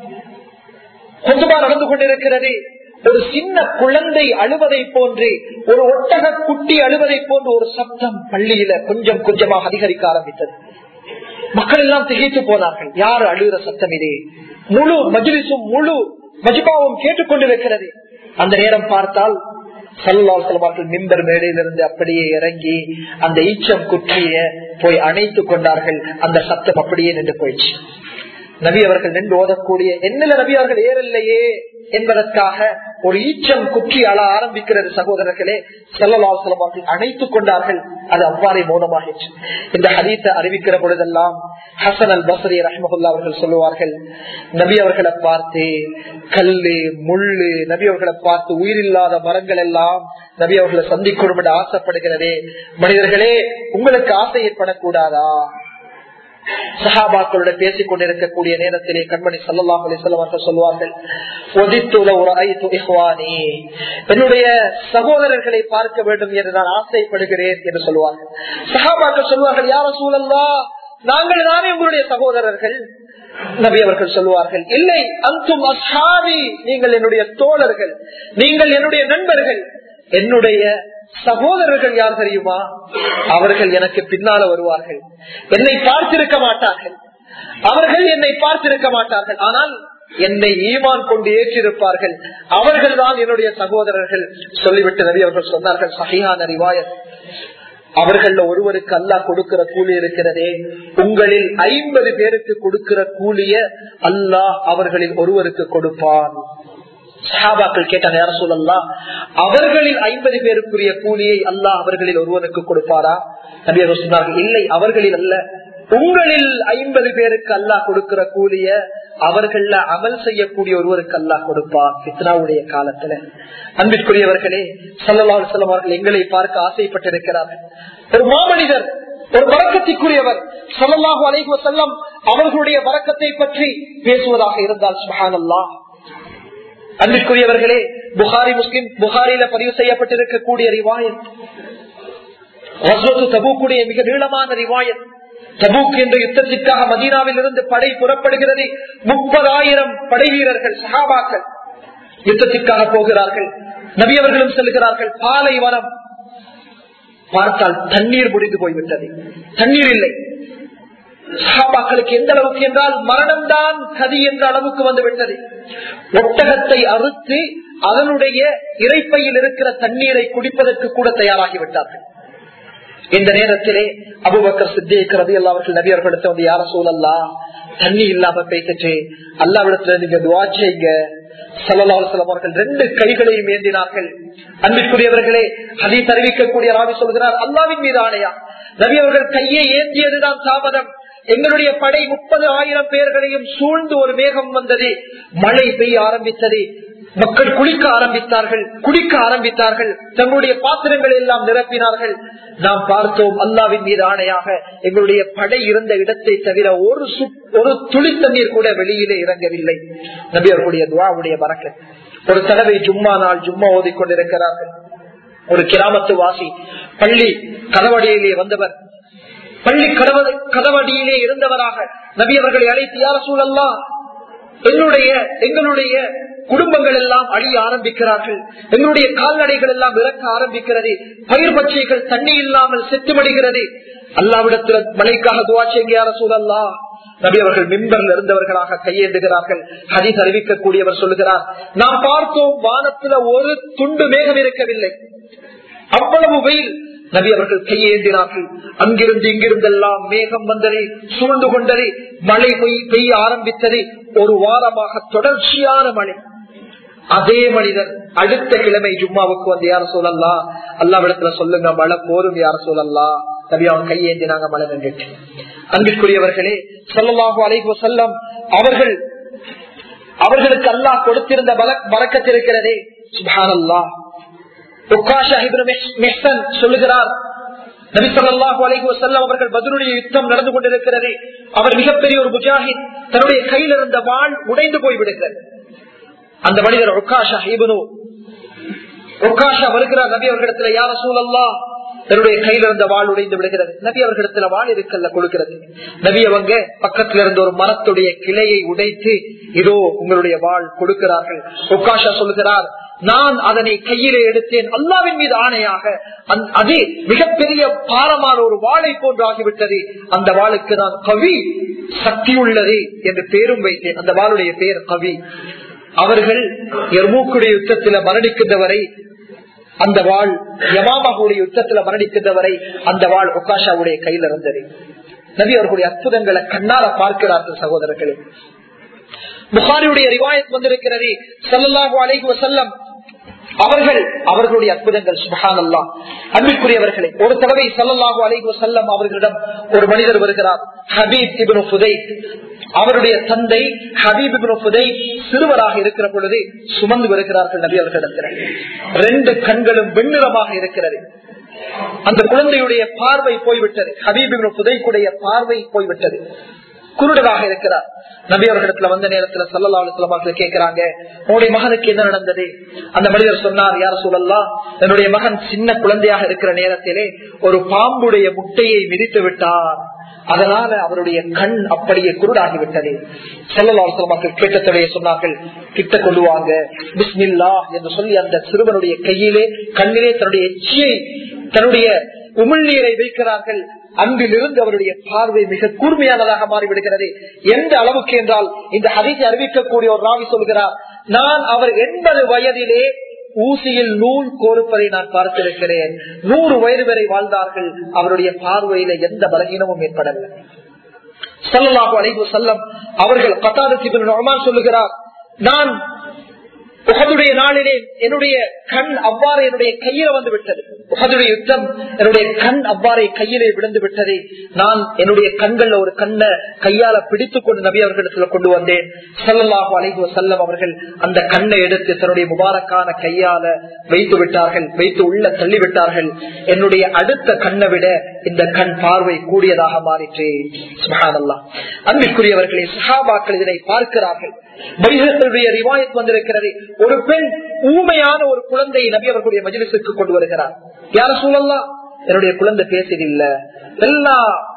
ஹொத்துபா நடந்து கொண்டிருக்கிறது ஒரு சின்ன குழந்தை அழுவதை போன்று ஒரு ஒட்டக குட்டி அழுவதை போன்று ஒரு சப்தம் பள்ளியில கொஞ்சம் கொஞ்சமாக அதிகரிக்க ஆரம்பித்தது மக்கள் எல்லாம் திகைத்து போனார்கள் யாரு அழுகிற சத்தம் இதே முழு மஜிலிசும் முழு மஜிபாவும் கேட்டுக்கொண்டிருக்கிறது அந்த நேரம் பார்த்தால் சல்லால் செல்வார்கள் மிம்பர் மேடையிலிருந்து அப்படியே இறங்கி அந்த ஈச்சம் குற்றிய போய் அணைத்துக் கொண்டார்கள் அந்த சத்தம் அப்படியே நின்று போயிடுச்சு நபி அவர்கள் நின்று ஓதக்கூடிய என்னில நபி அவர்கள் ஏறலையே என்பதற்காக ஒரு ஈச்சம் குற்றி அழ ஆரம்பிக்கிறது சகோதரர்களே செல்லலால் செலவார்கள் அணைத்துக் கொண்டார்கள் அது அவ்வாறே மௌனமாகிற்று இந்த ஹதீத்தை அறிவிக்கிற பொழுதெல்லாம் ஹசன் அல் பசரி ரஹமகுல்லா அவர்கள் சொல்லுவார்கள் நபி அவர்களை பார்த்து கல்லு முள்ளு நபி அவர்களை பார்த்து உயிரில்லாத மரங்கள் எல்லாம் நபி அவர்களை சந்திக்கணும் என்று ஆசைப்படுகிறதே மனிதர்களே உங்களுக்கு ஆசை ஏற்படக்கூடாதா சஹாபாக்களோட பேசிக் கொண்டிருக்கக்கூடிய நேரத்திலே கண்மணி சல்லாஹ் அலிசல்லம் சொல்வார்கள் என்னுடைய சகோதரர்களை பார்க்க வேண்டும் என்று நான் ஆசைப்படுகிறேன் என்று சொல்வார்கள் சஹாபாக்கள் சொல்வார்கள் யார சூழல்லா நாங்கள் தானே உங்களுடைய சகோதரர்கள் நபி அவர்கள் சொல்லுவார்கள் இல்லை அந்தும் அசாமி நீங்கள் என்னுடைய தோழர்கள் நீங்கள் என்னுடைய நண்பர்கள் என்னுடைய சகோதரர்கள் யார் தெரியுமா அவர்கள் எனக்கு பின்னால வருவார்கள் என்னை பார்த்திருக்க மாட்டார்கள் அவர்கள் என்னை பார்த்திருக்க மாட்டார்கள் ஆனால் என்னை ஈமான் கொண்டு ஏற்றிருப்பார்கள் அவர்கள் தான் என்னுடைய சகோதரர்கள் சொல்லிவிட்டு நபி அவர்கள் சொன்னார்கள் சகையான ரிவாயத் அவர்கள் ஒருவருக்கு அல்லாஹ் கொடுக்கிற கூலி இருக்கிறதே உங்களில் ஐம்பது பேருக்கு கொடுக்கிற கூலிய அல்லாஹ் அவர்களில் ஒருவருக்கு கொடுப்பான் சஹாபாக்கள் கேட்டாங்க யார சொல்லலாம் அவர்களில் ஐம்பது பேருக்குரிய கூலியை அல்லாஹ் அவர்களில் ஒருவனுக்கு கொடுப்பாரா நபி சொன்னார்கள் இல்லை அவர்களில் அல்ல உங்களில் ஐம்பது பேருக்கு அல்லாஹ் கொடுக்கிற கூலிய அவர்கள அமல் செய்யக்கூடிய ஒருவருக்கு அல்லாஹ் கொடுப்பான் பித்னாவுடைய காலத்துல அன்பிற்குரியவர்களே சல்லல்லாஹு செல்லம் அவர்கள் எங்களை பார்க்க ஆசைப்பட்டிருக்கிறார்கள் ஒரு மாமனிதர் ஒரு வரக்கத்திற்குரியவர் சல்லல்லாஹு அலைஹி செல்லம் அவர்களுடைய வரக்கத்தை பற்றி பேசுவதாக இருந்தால் சுஹான் அல்லாஹ் அன்பிற்குரியவர்களே புகாரி முஸ்லிம் புகாரில பதிவு செய்யப்பட்டிருக்கக்கூடிய ரிவாயத் தபூக்குடைய மிக நீளமான ரிவாயத் தபூக் என்ற யுத்தத்திற்காக மதீனாவில் இருந்து படை புறப்படுகிறது முப்பதாயிரம் படை வீரர்கள் சகாபாக்கள் யுத்தத்திற்காக போகிறார்கள் நபியவர்களும் செல்கிறார்கள் பாலைவனம் பார்த்தால் தண்ணீர் முடிந்து போய்விட்டது தண்ணீர் இல்லை சகாபாக்களுக்கு எந்த அளவுக்கு என்றால் மரணம் தான் கதி என்ற அளவுக்கு வந்து விட்டது ஒட்டகத்தை அறுத்து அதனுடைய இறைப்பையில் இருக்கிற தண்ணீரை குடிப்பதற்கு கூட தயாராகி விட்டார்கள் இந்த நேரத்திலே அபுபக்கர் சித்திக் ரவி அல்லா அவர்கள் நபி அவர்களிடத்தை வந்து யார சூழல்லா தண்ணி இல்லாம பேசிட்டு அல்லாவிடத்துல நீங்க துவா செய்யுங்க சல்லாஹலம் அவர்கள் ரெண்டு கைகளையும் ஏந்தினார்கள் அன்பிற்குரியவர்களே அதை தெரிவிக்கக்கூடிய ராவி சொல்கிறார் அல்லாவின் மீது ஆணையா நபி அவர்கள் கையை ஏந்தியதுதான் தாமதம் எங்களுடைய படை முப்பது ஆயிரம் பேர்களையும் சூழ்ந்து ஒரு மேகம் வந்தது மழை பெய்ய ஆரம்பித்தது மக்கள் குளிக்க ஆரம்பித்தார்கள் குடிக்க ஆரம்பித்தார்கள் தங்களுடைய பாத்திரங்களை எல்லாம் நிரப்பினார்கள் நாம் பார்த்தோம் அல்லாவின் மீது ஆணையாக எங்களுடைய படை இருந்த இடத்தை தவிர ஒரு ஒரு துளி தண்ணீர் கூட வெளியிலே இறங்கவில்லை நபி அவர்களுடைய துவாவுடைய பறக்க ஒரு தடவை ஜும்மா நாள் ஜும்மா ஓதிக்கொண்டிருக்கிறார்கள் ஒரு கிராமத்து வாசி பள்ளி கதவடியிலே வந்தவர் பள்ளி கதவடியிலே இருந்தவராக நபி அவர்களை அழைத்து யார சூழல்லாம் என்னுடைய எங்களுடைய குடும்பங்கள் எல்லாம் அழிய ஆரம்பிக்கிறார்கள் எங்களுடைய கால்நடைகள் எல்லாம் இறக்க ஆரம்பிக்கிறது பயிர் பச்சைகள் தண்ணி இல்லாமல் செத்துமடுகிறது அல்லாவிடத்துல மலைக்காக துவா செய்ய யார சூழல்லா நபி அவர்கள் மிம்பர்ல இருந்தவர்களாக கையேந்துகிறார்கள் ஹதீஸ் அறிவிக்கக்கூடியவர் சொல்லுகிறார் நாம் பார்த்தோம் வானத்துல ஒரு துண்டு மேகம் இருக்கவில்லை அவ்வளவு வெயில் நபி அவர்கள் கையேந்தினார்கள் அங்கிருந்து இங்கிருந்தெல்லாம் மேகம் வந்தது சூழ்ந்து கொண்டது மழை பெய்- பெய்ய ஆரம்பித்தது ஒரு வாரமாக தொடர்ச்சியான மழை அதே மனிதர் அடுத்த கிழமை ஜும்மாவுக்கு வந்து யார சொல்லலாம் அல்லாவிடத்துல சொல்லுங்க மழை போதும் யார சொல்லலாம் நபி அவன் கையேந்தினாங்க மழை நின்றுட்டு அன்பிற்குரியவர்களே சொல்லலாக அலைகு செல்லம் அவர்கள் அவர்களுக்கு அல்லாஹ் கொடுத்திருந்த பல- பறக்கத்திருக்கிறதே சுபானல்லாஹ் உக்காஷா இப்னு மிஹ்- மிஹ்சன் சொல்லுகிறார் நபி ஸல்லல்லாஹு அலைஹி வஸல்லம் அவர்கள் பத்ருடைய யுத்தம் நடந்து கொண்டிருக்கிறது அவர் மிகப்பெரிய ஒரு முஜாஹித் தன்னுடைய கையில் இருந்த வாள் உடைந்து போய்விடுகிறது அந்த மனிதர் உக்காஷா இப்னு உக்காஷா வருகிறார் நபி அவர்களிடத்துல யார சூழல்லா தன்னுடைய கையில இருந்த வாள் உடைந்து விடுகிறது நபி அவர்களிடத்துல வாள் இருக்கல்ல கொடுக்கிறது நபி அவங்க பக்கத்துல இருந்த ஒரு மரத்துடைய கிளையை உடைத்து இதோ உங்களுடைய வாள் கொடுக்கிறார்கள் உக்காஷா சொல்லுகிறார் நான் அதனை கையிலே எடுத்தேன் அல்லாவின் மீது ஆணையாக அந்த- அது மிகப்பெரிய பாரமான ஒரு வாளை போன்று ஆகிவிட்டது அந்த வாளுக்கு நான் கவி சக்தி உள்ளது என்று பேரும் வைத்தேன் அந்த வாளுடைய பெயர் கவி அவர்கள் எர்மூக்குடைய யுத்தத்தில மரணிக்கின்ற வரை அந்த வாழ் யமாமாவுடைய யுத்தத்துல மரணிக்கின்ற வரை அந்த வாழ் ஒகாஷாவுடைய கையில் இருந்தது நபி அவர்களுடைய அற்புதங்களை கண்ணால பார்க்கிறார்கள் சகோதரர்களே புகாரியுடைய ரிவாயத் வந்திருக்கிறது ஸல்லல்லாஹு அலைஹி வஸல்லம் அவர்கள் அவர்களுடைய அற்புதங்கள் சுபஹான் அல்லா அன்பிற்குரியவர்களே ஒரு தடவை ஸல்லல்லாஹு அலைஹி வஸல்லம் அவர்களிடம் ஒரு மனிதர் வருகிறார் ஹபீப் இப்னு ஃபுதைத் அவருடைய தந்தை ஹபீப் இப்னு ஃபுதைத் சிறுவராக இருக்கிற பொழுது சுமந்து வருகிறார்கள் நபி அவர்களிடத்தில் ரெண்டு கண்களும் வெண்ணிறமாக இருக்கிறது அந்த குழந்தையுடைய பார்வை போய்விட்டது ஹபீப் இப்னு ஃபுதைக்குடைய பார்வை போய்விட்டது குருடராக இருக்கிறார் நபி அவர்களிடத்துல வந்த நேரத்துல சல்லல்லா அலுவலமாக கேட்கிறாங்க உன்னுடைய மகனுக்கு என்ன நடந்தது அந்த மனிதர் சொன்னார் யார சொல்லலாம் என்னுடைய மகன் சின்ன குழந்தையாக இருக்கிற நேரத்திலே ஒரு பாம்புடைய முட்டையை மிதித்து விட்டார் அதனால அவருடைய கண் அப்படியே குருடாகிவிட்டது செல்லலாசல மக்கள் கேட்டத்தடைய சொன்னார்கள் கிட்ட கொள்ளுவாங்க பிஸ்மில்லா என்று சொல்லி அந்த சிறுவனுடைய கையிலே கண்ணிலே தன்னுடைய எச்சியை தன்னுடைய உமிழ்நீரை வைக்கிறார்கள் அன்றிலிருந்து அவருடைய பார்வை மிக கூர்மையானதாக மாறிவிடுகிறது எந்த அளவுக்கு என்றால் இந்த ஹதீஸை அறிவிக்கக்கூடிய ஒரு ராவி சொல்கிறார் நான் அவர் எண்பது வயதிலே ஊசியில் நூல் கோருப்பதை நான் பார்த்திருக்கிறேன் நூறு வயது வரை வாழ்ந்தார்கள் அவருடைய பார்வையில எந்த பலகீனமும் ஏற்படவில்லை சல்லல்லாஹு அலைஹி செல்லம் அவர்கள் பத்தாதத்தி நொமான் சொல்லுகிறார் நான் உகதுடைய நாளிலே என்னுடைய கண் அவ்வாறு என்னுடைய கையில வந்து விட்டது உகதுடைய யுத்தம் என்னுடைய கண் அவ்வாறே கையிலே விழுந்து விட்டது நான் என்னுடைய கண்கள்ல ஒரு கண்ணை கையால பிடித்துக் கொண்டு நபி அவர்களிடத்துல கொண்டு வந்தேன் சல்லல்லாஹு அலைஹி செல்லம் அவர்கள் அந்த கண்ணை எடுத்து தன்னுடைய முபாரக்கான கையால வைத்து விட்டார்கள் வைத்து உள்ள தள்ளி விட்டார்கள் என்னுடைய அடுத்த கண்ணை விட இந்த கண் பார்வை கூடியதாக மாறிற்று சுபஹானல்லாஹ் அன்பிற்குரியவர்களே சஹாபாக்கள் இதனை பார்க்கிறார்கள் பைஹத்துடைய ரிவாயத் வந்திருக்கிறது ஒரு பெண் ஊமையான ஒரு குழந்தையை நபி அவர்களுடைய மஜிலிசுக்கு கொண்டு வருகிறார் யார சூழல்லாம் என்னுடைய குழந்தை பேசுதில்ல எல்லா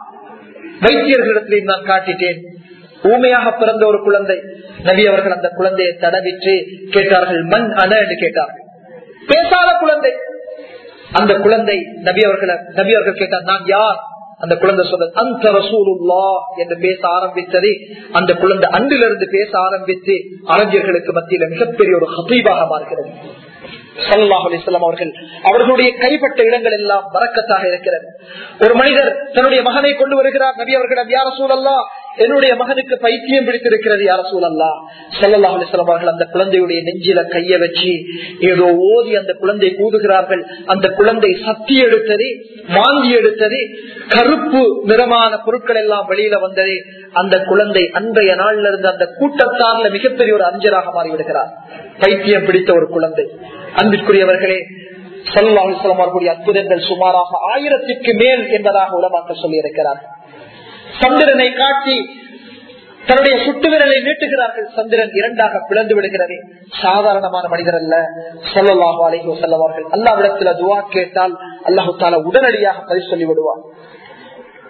வைத்தியர்களிடத்திலையும் நான் காட்டிட்டேன் ஊமையாக பிறந்த ஒரு குழந்தை நபி அவர்கள் அந்த குழந்தையை தடவிட்டு கேட்டார்கள் மண் அன என்று கேட்டார்கள் பேசாத குழந்தை அந்த குழந்தை நபி அவர்களை நபி அவர்கள் கேட்டார் நான் யார் அந்த குழந்தை சொல்றது அந்த ரசூலுல்லா என்று பேச ஆரம்பித்தது அந்த குழந்தை அன்றிலிருந்து பேச ஆரம்பித்து அறிஞர்களுக்கு மத்தியில மிகப்பெரிய ஒரு ஹபீபாக மாறுகிறது சல்லாஹ் அலிஸ்லாம் அவர்கள் அவர்களுடைய கைப்பட்ட இடங்கள் எல்லாம் வரக்கத்தாக இருக்கிறது ஒரு மனிதர் தன்னுடைய மகனை கொண்டு வருகிறார் நபி அவர்களிடம் யார சூழல்லா என்னுடைய மகனுக்கு பைத்தியம் பிடித்திருக்கிறது யார சூழல்லா சல்லாஹ் அலிஸ்லாம் அவர்கள் அந்த குழந்தையுடைய நெஞ்சில கைய வச்சு ஏதோ ஓதி அந்த குழந்தை கூதுகிறார்கள் அந்த குழந்தை சக்தி எடுத்தது வாங்கி எடுத்தது கருப்பு நிறமான பொருட்கள் எல்லாம் வெளியில வந்தது அந்த குழந்தை அன்றைய நாள்ல இருந்து அந்த கூட்டத்தார்ல மிகப்பெரிய ஒரு அஞ்சராக மாறிவிடுகிறார் பைத்தியம் பிடித்த ஒரு குழந்தை அன்பிற்குரியவர்களே சல்லாஹுலம் அவர்களுடைய அற்புதங்கள் சுமாராக ஆயிரத்திற்கு மேல் என்பதாக உலமாக்க சொல்லி இருக்கிறார் சந்திரனை காட்டி தன்னுடைய சுட்டு விரலை நீட்டுகிறார்கள் சந்திரன் இரண்டாக பிளந்து விடுகிறது சாதாரணமான மனிதர் அல்ல சொல்லலாக அலைஹி செல்லவார்கள் அல்லாவிடத்துல துவா கேட்டால் அல்லாஹு தாலா உடனடியாக பதில் சொல்லி விடுவார்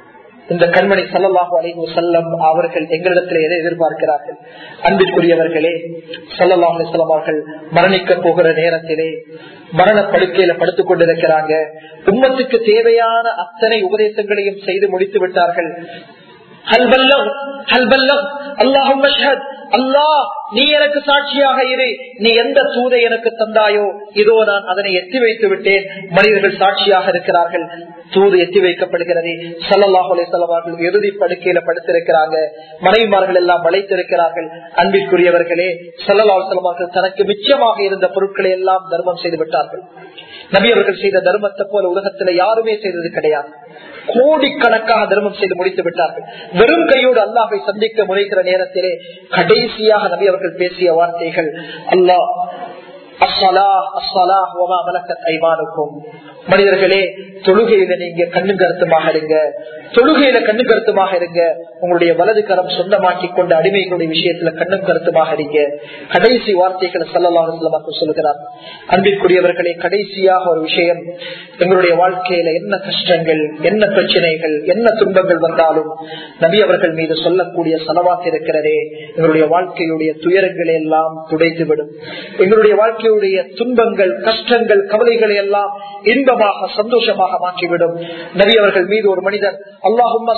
இந்த கண்மணி சல்லல்லாஹு அலைஹி செல்லம் அவர்கள் எங்களிடத்தில் எதை எதிர்பார்க்கிறார்கள் அன்பிற்குரியவர்களே சல்லல்லாஹு அலைஹி வஸல்லம் அவர்கள் மரணிக்க போகிற நேரத்திலே மரண படுக்கையில படுத்துக் கொண்டிருக்கிறாங்க உம்மத்துக்கு தேவையான அத்தனை உபதேசங்களையும் செய்து முடித்து விட்டார்கள் ஹல் பல்லக், ஹல் பல்லக், அல்லாஹும்ம ஷ்ஹத். அல்லாஹ் நீ எனக்கு சாட்சியாக இரு நீ எந்த தூதை எனக்கு தந்தாயோ இதோ நான் அதனை எத்தி வைத்து விட்டேன் மனிதர்கள் சாட்சியாக இருக்கிறார்கள் தூது எத்தி வைக்கப்படுகிறது சல்லல்லாஹு அலைஹி வஸல்லம் அவர்கள் இறுதி படுக்கையில படுத்திருக்கிறாங்க மனைவிமார்கள் எல்லாம் வளைத்திருக்கிறார்கள் அன்பிற்குரியவர்களே சல்லல்லாஹு அலைஹி வஸல்லம் அவர்கள் தனக்கு மிச்சமாக இருந்த பொருட்களை எல்லாம் தர்மம் செய்து விட்டார்கள் நபி அவர்கள் செய்த தர்மத்தை போல உலகத்துல யாருமே செய்தது கிடையாது கோடிக்கணக்காக தர்மம் செய்து முடித்து விட்டார்கள் வெறும் கையோடு அல்லாஹை சந்திக்க முனைகிற நேரத்திலே கடைசியாக நபி அவர்கள் பேசிய வார்த்தைகள் அல்லாஹ் அஸ்ஸலா அஸ்ஸலா வமா மலக்கத் ஐமானுக்கும் மனிதர்களே தொழுகையில நீங்க கண்ணு கருத்துமாக இருங்க தொழுகையில கண்ணு கருத்துமாக இருங்க உங்களுடைய வலது கரம் சொந்தமாக்கி கொண்ட அடிமைகளுடைய விஷயத்துல கண்ணும் கருத்துமாக இருங்க கடைசி வார்த்தைகளை சல்லல்லாஹு சொல்லுகிறார் அன்பிற்குரியவர்களே கடைசியாக ஒரு விஷயம் எங்களுடைய வாழ்க்கையில என்ன கஷ்டங்கள் என்ன பிரச்சனைகள் என்ன துன்பங்கள் வந்தாலும் நபி அவர்கள் மீது சொல்லக்கூடிய செலவாக இருக்கிறதே எங்களுடைய வாழ்க்கையுடைய துயரங்களை எல்லாம் துடைத்துவிடும் எங்களுடைய வாழ்க்கையுடைய துன்பங்கள் கஷ்டங்கள் கவலைகளை எல்லாம் இன்பமாக சந்தோஷமாக மாற்றிவிடும் நபி அவர்கள் மீது ஒரு மனிதர் அல்லாஹும்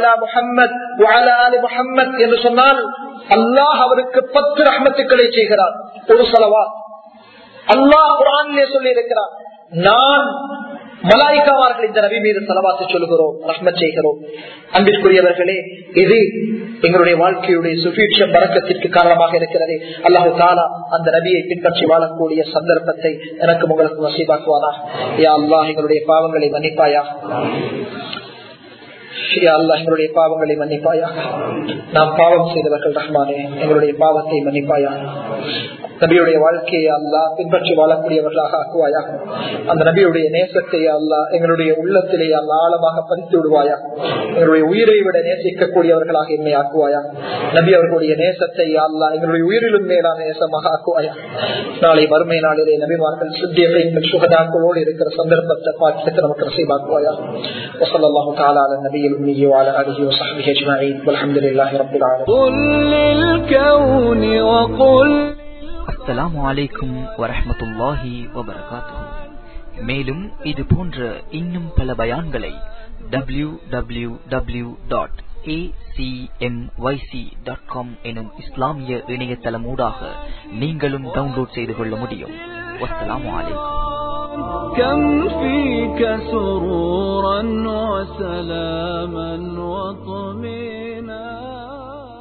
முஹம்மத் என்று சொன்னால் அல்லாஹ் அவருக்கு பத்து ரஹமத்துக்களை செய்கிறார் ஒரு செலவா அல்லாஹ் குரானிலே சொல்லி இருக்கிறார் நான் மலாய்க்காவார்கள் இந்த நபி மீது செலவாத்து சொல்லுகிறோம் ரஹ்மத் செய்கிறோம் அன்பிற்குரியவர்களே இது எங்களுடைய வாழ்க்கையுடைய சுபீட்ச பறக்கத்திற்கு காரணமாக இருக்கிறது அல்லாஹு தாலா அந்த நபியை பின்பற்றி வாழக்கூடிய சந்தர்ப்பத்தை எனக்கு உங்களுக்கு வசீபாக்குவானா யா அல்லாஹ் எங்களுடைய பாவங்களை மன்னிப்பாயா அல்லாஹ் எங்களுடைய பாவங்களை மன்னிப்பாயா நாம் பாவம் செய்தவர்கள் ரஹ்மானே எங்களுடைய பாவத்தை மன்னிப்பாயா நபியுடைய வாழ்க்கையை அல்லா பின்பற்றி வாழக்கூடியவர்களாக ஆக்குவாயா அந்த நபியுடைய நேசத்தை அல்லா எங்களுடைய உள்ளத்திலே அல்ல ஆழமாக பதித்து விடுவாயா எங்களுடைய உயிரை விட நேசிக்கக்கூடியவர்களாக என்னை ஆக்குவாயா நபி அவர்களுடைய நேசத்தை அல்லா எங்களுடைய உயிரிலும் மேலான நேசமாக ஆக்குவாயா நாளை மறுமை நாளிலே நபிமார்கள் சுத்தியங்கள் சுகதாக்களோடு இருக்கிற சந்தர்ப்பத்தை பார்த்து நமக்கு ரசீபாக்குவாயா وصلى الله تعالى على النبي الأمي وعلى آله وصحبه أجمعين والحمد لله رب العالمين قل للكون وقل அஸ்ஸலாமு அலைக்கும் வரஹ்மத்துல்லாஹி வபரகாத்துஹு மேலும் இது போன்ற இன்னும் பல பயான்களை டபிள்யூ டபிள்யூ டபிள்யூ டாட் எனும் இஸ்லாமிய இணையதளமூடாக நீங்களும் டவுன்லோட் செய்து கொள்ள முடியும் வஸ்ஸலாமு அலைக்கும் كم فيك سرورا وسلاما وطمئنا